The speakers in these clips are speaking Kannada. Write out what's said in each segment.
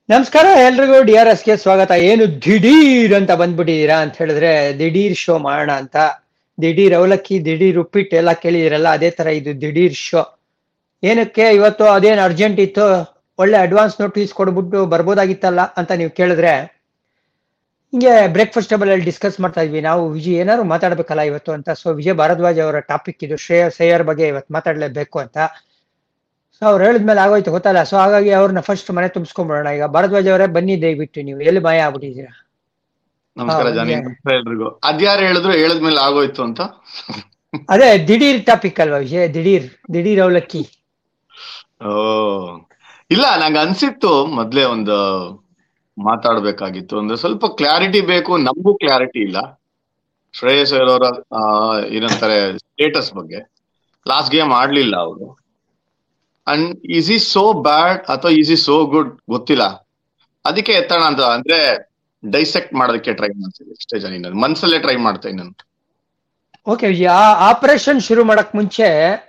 ನಮಸ್ಕಾರ ಎಲ್ರಿಗೂ ಡಿ ಆರ್ ಎಸ್ಗೆ ಸ್ವಾಗತ ಏನು ದಿಢೀರ್ ಅಂತ ಬಂದ್ಬಿಟ್ಟಿದ್ದೀರಾ ಅಂತ ಹೇಳಿದ್ರೆ ದಿಢೀರ್ ಶೋ ಮಾಡೋಣ ಅಂತ ದಿಢೀರ್ ಅವಲಕ್ಕಿ ದಿಢೀರ್ ಉಪ್ಪಿಟ್ಟು ಎಲ್ಲ ಕೇಳಿದಿರಲ್ಲ ಅದೇ ತರ ಇದು ದಿಢೀರ್ ಶೋ ಏನಕ್ಕೆ ಇವತ್ತು ಅದೇನು ಅರ್ಜೆಂಟ್ ಇತ್ತು ಒಳ್ಳೆ ಅಡ್ವಾನ್ಸ್ ನೋಟಿಸ್ ಕೊಡ್ಬಿಟ್ಟು ಬರ್ಬೋದಾಗಿತ್ತಲ್ಲ ಅಂತ ನೀವು ಕೇಳಿದ್ರೆ ಹಿಂಗೆ ಬ್ರೇಕ್ಫಾಸ್ಟ್ ಟೇಬಲ್ ಅಲ್ಲಿ ಡಿಸ್ಕಸ್ ಮಾಡ್ತಾ ಇದ್ವಿ ನಾವು ವಿಜಯ್ ಏನಾದ್ರು ಮಾತಾಡ್ಬೇಕಲ್ಲ ಇವತ್ತು ಅಂತ ಸೊ ವಿಜಯ್ ಭಾರದ್ವಾಜ್ ಅವರ ಟಾಪಿಕ್ ಇದು ಶ್ರೇಯಸ್ ಅಯ್ಯರ್ ಬಗ್ಗೆ ಇವತ್ತು ಮಾತಾಡ್ಲೇಬೇಕು ಅಂತ ಸೊ ಅವ್ರು ಹೇಳಿದ್ಮೇಲೆ ಆಗೋಯ್ತು ಗೊತ್ತಲ್ಲ ಸೊ ಹಾಗಾಗಿ ಅವ್ರನ್ನ ಫಸ್ಟ್ ಮನೆ ತುಂಬಿಸ್ಕೊಂಡ್ಬಿಡೋಣ ಈಗ ಭಾರದ್ವಾಜ್ ಅವರೇ ಬನ್ನಿ ದಯವಿಟ್ಟು ನೀವು ಎಲ್ಲಿ ಮಾಯ ಆಗ್ಬಿಟ್ಟಿದ್ದೀರಾ ನಮಸ್ಕಾರ ಹಾ, ಜಾನಿ yeah. ನಮಸ್ಕಾರ ಎಲ್ರಿಗೂ ಅದ್ಯಾರು ಹೇಳಿದ್ರು ಹೇಳಿದ್ಮೇಲೆ ಆಗೋಯ್ತು ಅಂತ ಅದೇ ದಿಢೀರ್ ಟಾಪಿಕ್ ಅಲ್ವಾ ವಿಜಯ್ ದಿಢೀರ್ ದಿಢೀರ್ ಅವಲಕ್ಕಿ ಓ ಇಲ್ಲ ನಂಗೆ ಅನ್ಸಿತ್ತು ಮೊದ್ಲೇ ಒಂದು ಮಾತಾಡ್ಬೇಕಾಗಿತ್ತು ಅಂದ್ರೆ ಸ್ವಲ್ಪ ಕ್ಲಾರಿಟಿ ಬೇಕು ನಮಗೂ ಕ್ಲಾರಿಟಿ ಇಲ್ಲ ಶ್ರೇಯಸ್ ಅಯ್ಯರ್ ಅವರ ಆ, ಏನಂತಾರೆ ಸ್ಟೇಟಸ್ ಬಗ್ಗೆ ಲಾಸ್ಟ್ ಗೇಮ್ ಆಡ್ಲಿಲ್ಲ ಅವರು ಅಂಡ್ ಈಸ್ ಈ ಸೋ ಬ್ಯಾಡ್ ಅಥವಾ ಈಸ್ ಈ ಸೋ ಗುಡ್ ಗೊತ್ತಿಲ್ಲ ಅದಕ್ಕೆ ಎತ್ತೋಣ ಅಂತ ಅಂದ್ರೆ ಡೈಸೆಕ್ಟ್ ಮಾಡೋದಕ್ಕೆ ಟ್ರೈ ಮಾಡ್ತೀನಿ ಅಷ್ಟೇ ಜನ ನಾನು ಮನ್ಸಲ್ಲೇ ಟ್ರೈ ಮಾಡ್ತೇನೆ ನಾನು ಓಕೆ ವಿಜಯ್ ಆ ಆಪರೇಷನ್ ಶುರು ಮಾಡಕ್ ಮುಂಚೆ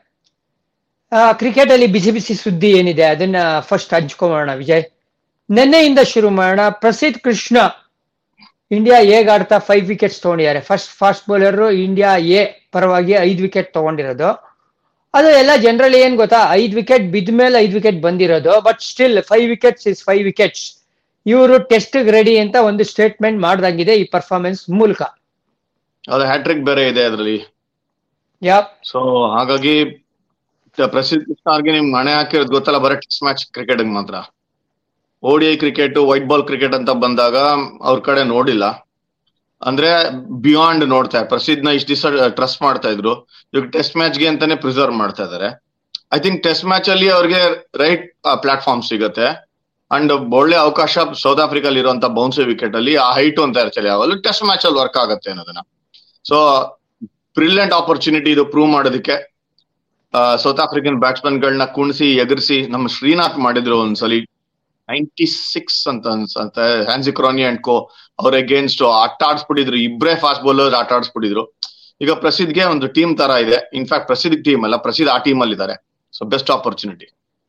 ಕ್ರಿಕೆಟ್ ಅಲ್ಲಿ ಬಿಸಿ ಬಿಸಿ ಸುದ್ದಿ ಏನಿದೆ ಅದನ್ನ ಫಸ್ಟ್ ಹಂಚ್ಕೊಂಬೋಣ ವಿಜಯ್ ನಿನ್ನೆಯಿಂದ ಶುರು ಮಾಡೋಣ ಪ್ರಸಿದ್ಧ ಕೃಷ್ಣ ಇಂಡಿಯಾ ಹೇಗ್ ಆಡ್ತಾ ಫೈವ್ ವಿಕೆಟ್ಸ್ ತಗೊಂಡಿದ್ದಾರೆ first fast bowler India A ಪರವಾಗಿ ಐದು ವಿಕೆಟ್ ತಗೊಂಡಿರೋದು ಅದು ಎಲ್ಲ ಜನರಲ್ ಏನ್ ಗೊತ್ತಾ ಐದ್ ವಿಕೆಟ್ ಬಿದ್ದ ಮೇಲೆ ಐದ್ ವಿಕೆಟ್ ಬಂದಿರೋದು but still five wickets is five wickets ಇವರು ಟೆಸ್ಟ್ ರೆಡಿ ಅಂತ ಒಂದು ಸ್ಟೇಟ್ಮೆಂಟ್ ಮಾಡ್ದಂಗಿದೆ ಈ ಪರ್ಫಾರ್ಮೆನ್ಸ್ ಮೂಲಕ ಅದು ಹ್ಯಾಟ್ರಿಕ್ ಬೇರೆ ಇದೆ ಅದರಲ್ಲಿ ಯಾ ಸೊ ಹಾಗಾಗಿ ತ- ಪ್ರಸಿದ್ಧ ಕೃಷ್ಣ ಅವ್ರಿಗೆ ನಿಮ್ ಮಣೆ ಹಾಕಿರೋದು ಗೊತ್ತಲ್ಲ ಬರೀ ಟೆಸ್ಟ್ ಮ್ಯಾಚ್ ಕ್ರಿಕೆಟ್ ಮಾತ್ರ ODI cricket white ball cricket ಅಂತ ಬಂದಾಗ ಅವ್ರ ಕಡೆ ನೋಡಿಲ್ಲ ಅಂದ್ರೆ ಬಿಯಾಂಡ್ ನೋಡ್ತಾ ಪ್ರಸಿದ್ಧನ ಇಷ್ಟ ದಿವಸ ಟ್ರಸ್ಟ್ ಮಾಡ್ತಾ ಇದ್ರು ಇವಾಗ ಟೆಸ್ಟ್ ಮ್ಯಾಚ್ ಗೆ ಅಂತಾನೆ ಪ್ರಿಸರ್ವ್ ಮಾಡ್ತಾ ಇದಾರೆ ಐ ಥಿಂಕ್ ಟೆಸ್ಟ್ ಮ್ಯಾಚ್ ಅಲ್ಲಿ ಅವ್ರಿಗೆ ರೈಟ್ ಪ್ಲಾಟ್ಫಾರ್ಮ್ ಸಿಗತ್ತೆ ಅಂಡ್ ಒಳ್ಳೆ ಅವಕಾಶ ಸೌತ್ ಆಫ್ರಿಕಲ್ಲಿ ಇರುವಂತ ಬೌನ್ಸಿ ವಿಕೆಟ್ ಅಲ್ಲಿ ಆ ಹೈಟ್ ಅಂತ ಇರ್ತಾರೆ ಅವಾಗ ಟೆಸ್ಟ್ ಮ್ಯಾಚ್ ಅಲ್ಲಿ ವರ್ಕ್ ಆಗುತ್ತೆ ಅನ್ನೋದನ್ನ ಸೊ ಬ್ರಿಲಿಯಂಟ್ ಆಪರ್ಚುನಿಟಿ ಇದು ಪ್ರೂವ್ ಮಾಡೋದಕ್ಕೆ ಸೌತ್ ಆಫ್ರಿಕನ್ ಬ್ಯಾಟ್ಸ್ಮನ್ ಗಳನ್ನ ಕುಣಿಸಿ ಎಗರಿಸಿ ನಮ್ಮ ಶ್ರೀನಾಥ್ ಮಾಡಿದ್ರು ಒಂದ್ಸಲಿ ನೈಂಟಿ ಸಿಕ್ಸ್ ಅಂತ ಅನ್ಸಂತೆ ಹ್ಯಾನ್ಸಿ ಕ್ರಾನಿ ಅಂಡ್ ಕೋ ಅವ್ರ ಅಗೇನ್ಸ್ಟ್ ಆಟ ಆಡ್ಸ್ಬಿಟ್ಟಿದ್ರು ಇಬ್ರೇ ಫಾಸ್ಟ್ ಬೌಲರ್ ಆಟ ಆಡ್ಸ್ಬಿಟ್ಟಿದ್ರು ಈಗ ಪ್ರಸಿದ್ಧ್ಗೆ ಒಂದು ಟೀಮ್ ತರ ಇದೆ ಇನ್ಫ್ಯಾಕ್ಟ್ ಪ್ರಸಿದ್ಧ ಟೀಮ್ ಅಲ್ಲ ಪ್ರಸಿದ್ಧ ಆ ಟೀಮ್ ಅಲ್ಲಿ ಇದ್ದಾರೆ ಸೊ ಬೆಸ್ಟ್ ಆಪರ್ಚುನಿಟಿ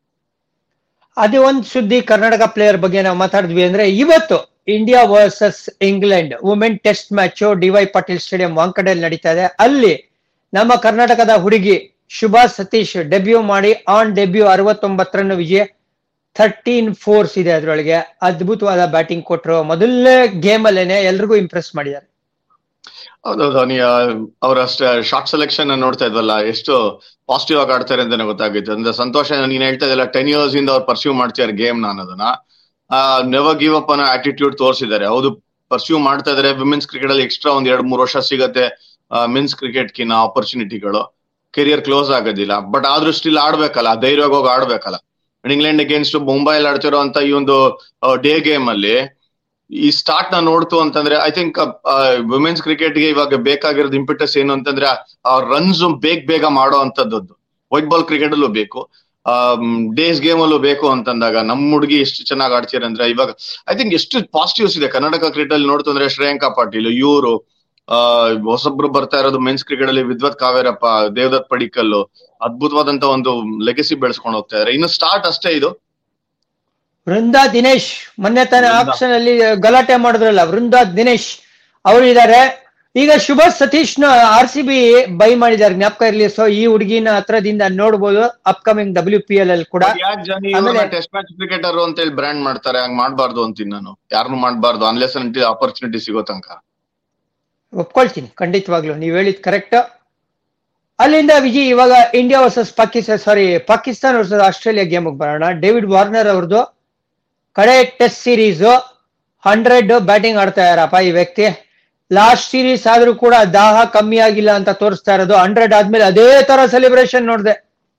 ಅದೇ ಒಂದ್ ಸುದ್ದಿ ಕರ್ನಾಟಕ ಪ್ಲೇಯರ್ ಬಗ್ಗೆ ನಾವು ಮಾತಾಡಿದ್ವಿ ಅಂದ್ರೆ ಇವತ್ತು India versus England women test match D Y Patil stadium ವಾಂಕಡೆಯಲ್ಲಿ ನಡೀತಾ ಇದೆ ಅಲ್ಲಿ ನಮ್ಮ ಕರ್ನಾಟಕದ ಹುಡುಗಿ ಶುಭಾ ಸತೀಶ್ ಡೆಬ್ಯೂ ಮಾಡಿ ಆನ್ ಡೆಬ್ಯೂ ಅರವತ್ತೊಂಬತ್ತು ರನ್ ವಿಜಯ ಥರ್ಟೀನ್ ಫೋರ್ಸ್ ಇದೆ ಅದ್ರೊಳಗೆ ಅದ್ಭುತವಾದ ಬ್ಯಾಟಿಂಗ್ ಕೊಟ್ರು ಮೊದಲನೇ ಗೇಮ್ ಅಲ್ಲೇನೆ ಎಲ್ರಿಗೂ ಇಂಪ್ರೆಸ್ ಮಾಡಿದ್ದಾರೆ ಹೌದೌದು ನೀ ಅವರ ಶಾರ್ಟ್ ಸೆಲೆಕ್ಷನ್ ನೋಡ್ತಾ ಇದ್ವಲ್ಲ ಎಷ್ಟು ಪಾಸಿಟಿವ್ ಆಗಿ ಆಡ್ತಾರೆ ಅಂತಾನೆ ಗೊತ್ತಾಗಿತ್ತು ಅಂದ್ರೆ ಸಂತೋಷ ನೀನ್ ಹೇಳ್ತಾ ಇದ್ದಲ್ಲ ಟೆನ್ ಇಯರ್ಸ್ ಇಂದ ಅವ್ರು ಪರ್ಸ್ಯೂ ಮಾಡ್ತಿದ್ದಾರೆ ಗೇಮ್ ನಾನು ಅದನ್ನ ನೆವರ್ ಗಿವ್ ಅಪ್ ಅನ್ನೋ ಆಟಿಟ್ಯೂಡ್ ತೋರಿಸಿದ್ದಾರೆ ಹೌದು ಪರ್ಸ್ಯೂ ಮಾಡ್ತಾ ಇದಾರೆ ವಿಮೆನ್ಸ್ ಕ್ರಿಕೆಟ್ ಅಲ್ಲಿ ಎಕ್ಸ್ಟ್ರಾ ಒಂದ್ ಎರಡ್ ಮೂರು ವರ್ಷ ಸಿಗತ್ತೆ ಮೆನ್ಸ್ ಕ್ರಿಕೆಟ್ ಕಿನ್ನ ಆಪರ್ಚುನಿಟಿಗಳು ಕೆರಿಯರ್ ಕ್ಲೋಸ್ ಆಗೋದಿಲ್ಲ ಬಟ್ ಆದ್ರೂ ಸ್ಟಿಲ್ ಆಡ್ಬೇಕಲ್ಲ ಧೈರ್ಯವಾಗಿ ಹೋಗಿ ಆಡ್ಬೇಕಲ್ಲ ಇಂಗ್ಲೆಂಡ್ ಅಗೇನ್ಸ್ಟ್ ಮುಂಬೈಲಿ ಆಡ್ತಿರೋ ಅಂತ ಈ ಒಂದು ಡೇ ಗೇಮ್ ಅಲ್ಲಿ ಈ ಸ್ಟಾರ್ಟ್ ನ ನೋಡ್ತು ಅಂತಂದ್ರೆ ಐ ಥಿಂಕ್ ವುಮೆನ್ಸ್ ಕ್ರಿಕೆಟ್ ಗೆ ಇವಾಗ ಬೇಕಾಗಿರೋದು ಇಂಪಿಟಸ್ ಏನು ಅಂತಂದ್ರೆ ರನ್ಸ್ ಬೇಗ ಬೇಗ ಮಾಡೋ ಅಂತದ್ದು ವೈಟ್ ಬಾಲ್ ಕ್ರಿಕೆಟ್ ಅಲ್ಲೂ ಬೇಕು ಡೇಸ್ ಗೇಮ್ ಅಲ್ಲೂ ಬೇಕು ಅಂತಂದಾಗ ನಮ್ಮ ಹುಡುಗಿ ಎಷ್ಟು ಚೆನ್ನಾಗಿ ಆಡ್ತೀರ ಅಂದ್ರೆ ಇವಾಗ ಐ ಥಿಂಕ್ ಎಷ್ಟು ಪಾಸಿಟಿವ್ಸ್ ಇದೆ ಕರ್ನಾಟಕ ಕ್ರಿಕೆಟ್ ಅಲ್ಲಿ ನೋಡ್ತು ಅಂದ್ರೆ ಶ್ರೇಯಾಂಕಾ ಪಾಟೀಲ್ ಇವರು ಆ ಹೊಸಬ್ರು ಬರ್ತಾ ಇರೋದು ಮೆನ್ಸ್ ಕ್ರಿಕೆಟ್ ಅಲ್ಲಿ ವಿದ್ವತ್ ಕಾವೇರಪ್ಪ ದೇವದತ್ ಪಡಿಕಲ್ಲು ಅದ್ಭುತವಾದಂತ ಒಂದು ಲೆಗಸಿ ಬೆಳೆಸ್ಕೊಂಡು ಹೋಗ್ತಾ ಇದಾರೆ ಇನ್ನು ಸ್ಟಾರ್ಟ್ ಅಷ್ಟೇ ಇದು ವೃಂದಾ ದಿನೇಶ್ ಮೊನ್ನೆ ತಾನೇ ವೃಂದಾ. ಆಕ್ಷನ್ ಅಲ್ಲಿ ಗಲಾಟೆ ಮಾಡಿದ್ರಲ್ಲ ವೃಂದಾ ದಿನೇಶ್ ಅವರು ಇದ್ದಾರೆ ಈಗ ಶುಭ ಸತೀಶ್ ನ ಆರ್ ಸಿ ಬಿ ಬೈ ಮಾಡಿದ್ದಾರೆ ಜ್ಞಾಪಕ ಇರ್ಲಿ ಸೊ ಈ ಹುಡುಗಿನ ಹತ್ರದಿಂದ ನೋಡ್ಬೋದು ಅಪ್ಕಮಿಂಗ್ ಡಬ್ಲ್ಯೂ ಪಿ ಎಲ್ ಅಲ್ಲಿ ಕೂಡ ಯಾಕೆ ಜನ ಆಮೇಲೆ- ಟೆಸ್ಟ್ ಮ್ಯಾಚ್ ಕ್ರಿಕೆಟರ್ ಅಂತ ಹೇಳಿ ಬ್ರ್ಯಾಂಡ್ ಮಾಡ್ತಾರೆ ಹಂಗ್ ಮಾಡ್ಬಾರ್ದು ಅಂತೀನಿ ನಾನು ಯಾರನ್ನು ಮಾಡ್ಬಾರ್ದು ಅನ್ಲೆಸ್ ಆಪರ್ಚುನಿಟಿ ಸಿಗೋ ತನಕ ಒಪ್ಕೊಳ್ತೀನಿ ಖಂಡಿತವಾಗ್ಲು ನೀವ್ ಹೇಳಿದ್ ಕರೆಕ್ಟ್ ಅಲ್ಲಿಂದ ವಿಜಯ್ ಇವಾಗ India versus Pakistan sorry Pakistan versus Australia game ಬರೋಣ ಡೇವಿಡ್ ವಾರ್ನರ್ ಅವ್ರದ್ದು ಕಡೆ ಟೆಸ್ಟ್ ಸೀರೀಸ್ ಹಂಡ್ರೆಡ್ ಬ್ಯಾಟಿಂಗ್ ಆಡ್ತಾ ಇದಾರಪ್ಪ ಈ ವ್ಯಕ್ತಿ ಲಾಸ್ಟ್ ಸೀರೀಸ್ ಆದ್ರೂ ಕೂಡ ದಾಹ ಕಮ್ಮಿ ಆಗಿಲ್ಲ ಅಂತ ತೋರಿಸ್ತಾ ಇರೋದು ಹಂಡ್ರೆಡ್ ಆದ್ಮೇಲೆ ಅದೇ ತರ ಸೆಲೆಬ್ರೇಷನ್ ನೋಡಿದೆ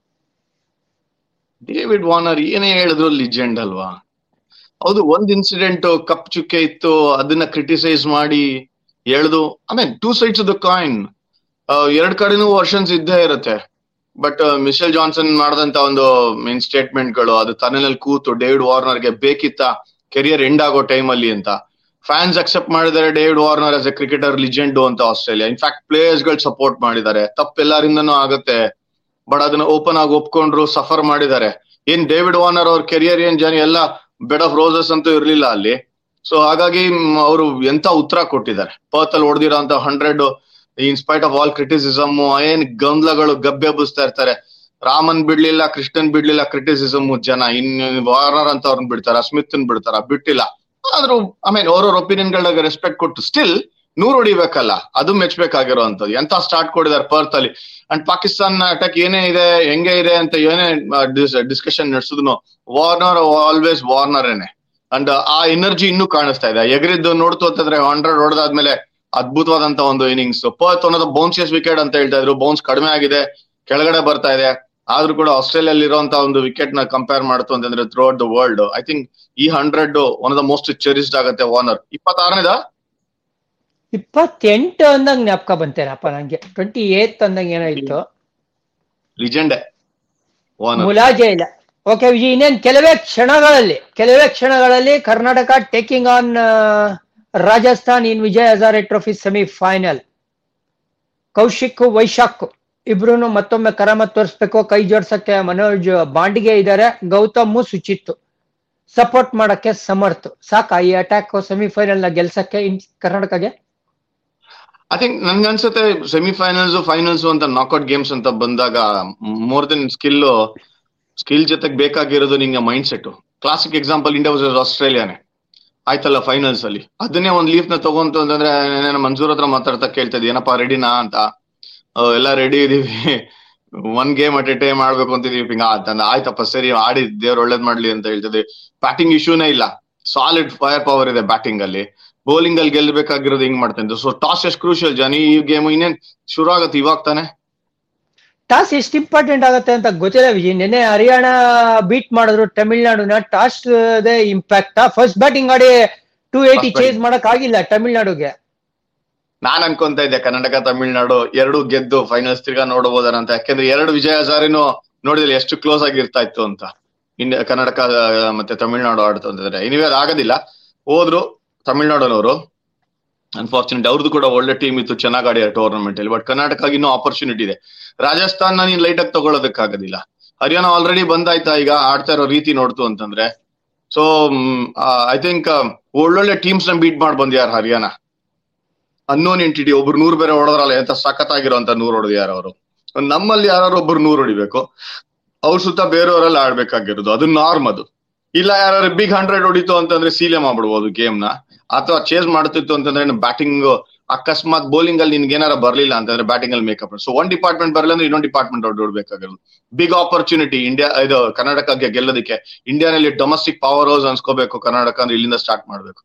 ಡೇವಿಡ್ ವಾರ್ನರ್ ಏನೇ ಹೇಳಿದ್ರು ಲಿಜೆಂಡ್ ಅಲ್ವಾ ಹೌದು ಒಂದ್ ಇನ್ಸಿಡೆಂಟ್ ಕಪ್ ಚುಕ್ಕೆ ಇತ್ತು ಅದನ್ನ ಕ್ರಿಟಿಸೈಸ್ ಮಾಡಿ ಎಳ್ದು I mean two sides the coin ಎರಡ್ ಕಡೆನೂ ವರ್ಷನ್ಸ್ ಇದ್ದೇ ಇರುತ್ತೆ ಬಟ್ ಮಿಶೆಲ್ ಜಾನ್ಸನ್ ಮಾಡಿದಂತ ಒಂದು ಮೀನ್ ಸ್ಟೇಟ್ಮೆಂಟ್ ಗಳು ಅದು ತನ್ನಲ್ಲಿ ಕೂತು ಡೇವಿಡ್ ವಾರ್ನರ್ಗೆ ಬೇಕಿತ್ತ ಕೆರಿಯರ್ ಎಂಡ್ ಆಗೋ ಟೈಮ್ ಅಲ್ಲಿ ಅಂತ ಫ್ಯಾನ್ಸ್ ಅಕ್ಸೆಪ್ಟ್ ಮಾಡಿದ್ದಾರೆ David Warner as a cricketer legend ಅಂತ ಆಸ್ಟ್ರೇಲಿಯಾ ಇನ್ಫ್ಯಾಕ್ಟ್ ಪ್ಲೇಯರ್ಸ್ ಗಳು ಸಪೋರ್ಟ್ ಮಾಡಿದ್ದಾರೆ ತಪ್ಪೆಲ್ಲರಿಂದನೂ ಆಗುತ್ತೆ ಬಟ್ ಅದನ್ನ ಓಪನ್ ಆಗಿ ಒಪ್ಕೊಂಡ್ರು ಸಫರ್ ಮಾಡಿದ್ದಾರೆ ಏನ್ ಡೇವಿಡ್ ವಾರ್ನರ್ ಅವ್ರ ಕೆರಿಯರ್ ಏನ್ ಜನ ಎಲ್ಲ ಬೆಡ್ ಆಫ್ ರೋಸಸ್ ಅಂತೂ ಇರ್ಲಿಲ್ಲ ಅಲ್ಲಿ ಸೊ ಹಾಗಾಗಿ ಅವರು ಎಂತ ಉತ್ತರ ಕೊಟ್ಟಿದ್ದಾರೆ ಪರ್ತ್ ಅಲ್ಲಿ ಹೊಡೆದಿರೋ ಅಂತ hundred in spite of all criticism ಏನ್ ಗೊಂದಲಗಳು ಗಬ್ಬೆ ಎಬ್ಬಿಸ್ತಾ ಇರ್ತಾರೆ ರಾಮನ್ ಬಿಡ್ಲಿಲ್ಲ ಕೃಷ್ಣನ್ ಬಿಡ್ಲಿಲ್ಲ ಕ್ರಿಟಿಸಿಸಮ್ ಜನ ಇನ್ ವಾರರ್ ಅಂತ ಅವ್ರನ್ನ ಬಿಡ್ತಾರ ಸ್ಮಿತ್ ಬಿಡ್ತಾರ ಬಿಟ್ಟಿಲ್ಲ ಆದ್ರೂ ಐ ಮೀನ್ ಅವ್ರವ್ರ ಒಪಿನಿಯನ್ ಗಳಿಗೆ ರೆಸ್ಪೆಕ್ಟ್ ಕೊಟ್ಟು ಸ್ಟಿಲ್ ನೂರ್ ಹೊಡಿಬೇಕಲ್ಲ ಅದು ಮೆಚ್ಬೇಕಾಗಿರೋಂಥದ್ದು ಎಂತ ಸ್ಟಾರ್ಟ್ ಕೊಡಿದಾರೆ ಪರ್ತ್ ಅಲ್ಲಿ ಅಂಡ್ ಪಾಕಿಸ್ತಾನ್ ಅಟ್ಯಾಕ್ ಏನೇ ಇದೆ ಹೆಂಗೆ ಇದೆ ಅಂತ ಏನೇ ಡಿಸ್ಕಷನ್ ನಡೆಸಿದ್ನು ವಾರ್ನರ್ ಆಲ್ವೇಸ್ ವಾರ್ನರ್ ಏನೆ ಅಂಡ್ ಆ ಎನರ್ಜಿ ಇನ್ನೂ ಕಾಣಿಸ್ತಾ ಇದೆ ಎಗರಿದ್ದು ನೋಡ್ತು ಅಂತಂದ್ರೆ ಹಂಡ್ರೆಡ್ ಹೊಡೆದಾದ್ಮೇಲೆ ಅದ್ಭುತವಾದಂತ ಒಂದು ಇನ್ನಿಂಗ್ಸ್ ಪರ್ತ್ ಅನ್ನೋದು ಬೌನ್ಸಿಯಸ್ ವಿಕೆಟ್ ಅಂತ ಹೇಳ್ತಾ ಇದ್ರು ಬೌನ್ಸ್ ಕಡಿಮೆ ಆಗಿದೆ ಕೆಳಗಡೆ ಬರ್ತಾ ಇದೆ ಆದ್ರೂ ಕೂಡ ಆಸ್ಟ್ರೇಲಿಯಲ್ಲಿ ಇರುವಂತಹ ಒಂದು ವಿಕೆಟ್ ನ ಕಂಪೇರ್ ಮಾಡ್ತು ಅಂತಂದ್ರೆ throughout the world I think ಈ hundred one of the most cherished ಆಗುತ್ತೆ ವಾರ್ನರ್ ಇಪ್ಪತ್ತಾರನೇದ ಇಪ್ಪತ್ತೆಂಟು ಅಂದಂಗ್ ಜ್ಞಾಪಕ ಬಂತೇನಪ್ಪ ನಂಗೆ ಟ್ವೆಂಟಿ ಏತ್ ಅಂದಂಗ್ ಏನೋ ಇತ್ತು ಲಿಜೆಂಡೆ ವಾರ್ನರ್ ಮುಲಾಜೆ ಇಲ್ಲ ಓಕೆ ವಿಜಯ್ ಇನ್ನೇನ್ ಕೆಲವೇ ಕ್ಷಣಗಳಲ್ಲಿ ಕೆಲವೇ ಕ್ಷಣಗಳಲ್ಲಿ Karnataka taking on Rajasthan in Vijay Hazare trophy semi final Kaushik Vyshak ಇಬ್ರು ಮತ್ತೊಮ್ಮೆ ಕರಾಮತ್ ತೋರಿಸ್ಬೇಕು ಕೈ ಜೋಡ್ಸಕ್ಕೆ ಮನೋಜ್ ಬಾಂಡಿಗೆ ಇದ್ದಾರೆ ಗೌತಮ್ ಸುಚಿತ್ ಸಪೋರ್ಟ್ ಮಾಡಕ್ಕೆ ಸಮರ್ಥ ಸಾಕ ಈ ಅಟ್ಯಾಕ್ ಸೆಮಿಫೈನಲ್ ನ ಗೆಲ್ಸಕ್ಕೆ ಇನ್ ಕರ್ನಾಟಕಗೆ ಐ ಥಿಂಕ್ ನನ್ಗನ್ಸುತ್ತೆ ಸೆಮಿಫೈನಲ್ಸ್ ಫೈನಲ್ಸ್ ಅಂತ ನಾಕ್ಔಟ್ ಗೇಮ್ಸ್ ಅಂತ ಬಂದಾಗ ಮೋರ್ ದೆನ್ ಸ್ಕಿಲ್ ಸ್ಕಿಲ್ ಜೊತೆಗೆ ಬೇಕಾಗಿರೋದು ನಿಂಗೆ mind set classic example India versus ಆಸ್ಟ್ರೇಲಿಯಾನೇ ಆಯ್ತಲ್ಲ ಫೈನಲ್ಸ್ ಅಲ್ಲಿ ಅದನ್ನೇ ಒಂದ್ ಲೀಫ್ ನ ತಗೊಂತು ಅಂತಂದ್ರೆ ನಾನು ಮಂಜೂರ್ ಹತ್ರ ಮಾತಾಡ್ತಾ ಕೇಳ್ತಾ ಇದ್ದೆ ಏನಪ್ಪಾ ರೆಡಿನಾ ಅಂತ ಆ, ಎಲ್ಲ ರೆಡಿ ಇದೀವಿ one game at a time ಮಾಡ್ಬೇಕು ಅಂತಿದೀವಿ ಹಿಂಗ ಅಂತಂದ ಆಯ್ತಪ್ಪ ಸರಿ ಆಡಿ ದೇವ್ರ ಒಳ್ಳೇದ್ ಮಾಡ್ಲಿ ಅಂತ ಹೇಳ್ತಿದ್ವಿ ಬ್ಯಾಟಿಂಗ್ ಇಶ್ಯೂನೇ ಇಲ್ಲ ಸಾಲಿಡ್ ಫೈರ್ ಪವರ್ ಇದೆ ಬ್ಯಾಟಿಂಗ್ ಅಲ್ಲಿ ಬೌಲಿಂಗ್ ಅಲ್ಲಿ ಗೆಲ್ಬೇಕಾಗಿರೋದು ಹಿಂಗ್ ಮಾಡ್ತಾ ಸೊ ಟಾಸ್ ಎಷ್ಟು ಕ್ರೂಷಿಯಲ್ ಜಾನಿ ಈ ಗೇಮ್ ಇನ್ನೇನ್ ಶುರು ಆಗತ್ತೆ ಇವಾಗ ತಾನೆ ಟಾಸ್ ಎಷ್ಟು ಇಂಪಾರ್ಟೆಂಟ್ ಆಗುತ್ತೆ ಅಂತ ಗೊತ್ತಿಲ್ಲ ವಿಜಯ್ ನಿನ್ನೆ ಹರಿಯಾಣ ಬೀಟ್ ಮಾಡಿದ್ರು ತಮಿಳ್ನಾಡುನ ಟಾಸ್ ಇಂಪ್ಯಾಕ್ಟ್ ಫಸ್ಟ್ ಬ್ಯಾಟಿಂಗ್ ಆಡಿ ಟೂ ಏಯ್ಟಿ First ಚೇಸ್ ಮಾಡಕ್ ಆಗಿಲ್ಲ ತಮಿಳ್ನಾಡುಗೆ ನಾನ್ ಅನ್ಕೊಂತ ಇದ್ದೆ ಕರ್ನಾಟಕ ತಮಿಳ್ನಾಡು ಎರಡು ಗೆದ್ದು ಫೈನಲ್ಸ್ ತಿರ್ಗಾ ನೋಡಬಹುದನ ಅಂತ ಯಾಕೆಂದ್ರೆ ಎರಡು ವಿಜಯ ಹಜಾರಿನೂ ನೋಡಿದ್ರೆ ಎಷ್ಟು ಕ್ಲೋಸ್ ಆಗಿರ್ತಾ ಇತ್ತು ಅಂತ ಇನ್ ಕರ್ನಾಟಕ ಆ, ಮತ್ತೆ ತಮಿಳ್ನಾಡು ಆಡ್ತು ಅಂತಂದ್ರೆ ಇನಿವೇ ಅದು ಆಗೋದಿಲ್ಲ ಹೋದ್ರು ತಮಿಳ್ನಾಡುನವರು ಅನ್ಫಾರ್ಚುನೇಟ್ ಅವ್ರದ್ದು ಕೂಡ ಒಳ್ಳೆ ಟೀಮ್ ಇತ್ತು ಚೆನ್ನಾಗಿ ಆಡಿದ ಟೂರ್ನಮೆಂಟ್ ಅಲ್ಲಿ ಬಟ್ ಕರ್ನಾಟಕ ಇನ್ನೂ ಆಪರ್ಚುನಿಟಿ ಇದೆ ರಾಜಸ್ಥಾನ್ ನೀನ್ ಲೈಟ್ ಆಗಿ ತಗೊಳ್ಳೋದಕ್ಕಾಗೋದಿಲ್ಲ ಹರಿಯಾಣ ಆಲ್ರೆಡಿ ಬಂದಾಯ್ತಾ ಈಗ ಆಡ್ತಾ ಇರೋ ರೀತಿ ನೋಡ್ತು ಅಂತಂದ್ರೆ ಸೊ ಐ ಥಿಂಕ್ ಒಳ್ಳೊಳ್ಳೆ ಟೀಮ್ಸ್ ನ ಬೀಟ್ ಮಾಡಿ ಬಂದ್ಯಾರ ಹರಿಯಾಣ ಅನ್ನೋನ್ ಎಂಟಿಟಿ ಒಬ್ರು ನೂರ್ ಬೇರೆ ಹೊಡೆದ್ರಲ್ಲ ಎಂತ ಸಖತ್ತಾಗಿರೋಂತ ನೂರ್ ಹೊಡೆದ್ಯಾರ ಅವರು ನಮ್ಮಲ್ಲಿ ಯಾರು ಒಬ್ರು ನೂರ್ ಹೊಡಿಬೇಕು ಅವ್ರ ಸುತ್ತ ಬೇರೆಯವರೆಲ್ಲ ಆಡ್ಬೇಕಾಗಿರೋದು ಅದು ನಾರ್ಮ್ ಅದು ಇಲ್ಲ ಯಾರು ಬಿಗ್ ಹಂಡ್ರೆಡ್ ಹೊಡಿತು ಅಂತಂದ್ರೆ ಸೀಲೆ ಮಾಡ್ಬಿಡ್ಬೋದು ಗೇಮ್ ನ ಅಥವಾ ಚೇಸ್ ಮಾಡ್ತಿತ್ತು ಅಂತಂದ್ರೆ ಬ್ಯಾಟಿಂಗ್ ಅಕಸ್ಮಾತ್ ಬೌಲಿಂಗ್ ಅಲ್ಲಿ ನಿನ್ಗೆ ಏನಾರ ಬರ್ಲಿಲ್ಲ ಅಂತಂದ್ರೆ ಬ್ಯಾಟಿಂಗ್ ಅಲ್ಲಿ ಮೇಕಪ್ ಸೊ ಒಂದ್ ಡಿಪಾರ್ಟ್ಮೆಂಟ್ ಬರಲ್ಲ ಅಂದ್ರೆ ಇನ್ನೊಂದು ಡಿಪಾರ್ಟ್ಮೆಂಟ್ ಹೊಡ್ಬೇಕಾಗಿರೋದು ಬಿಗ್ ಆಪರ್ಚುನಿಟಿ ಇಂಡಿಯಾ ಇದು ಕರ್ನಾಟಕಕ್ಕೆ ಗೆಲ್ಲೋದಕ್ಕೆ ಇಂಡಿಯಾನಲ್ಲಿ ಡೊಮೆಸ್ಟಿಕ್ ಪವರ್ ಹೌಸ್ ಅನ್ಸ್ಕೋಬೇಕು ಕರ್ನಾಟಕ ಅಂದ್ರೆ ಇಲ್ಲಿಂದ ಸ್ಟಾರ್ಟ್ ಮಾಡ್ಬೇಕು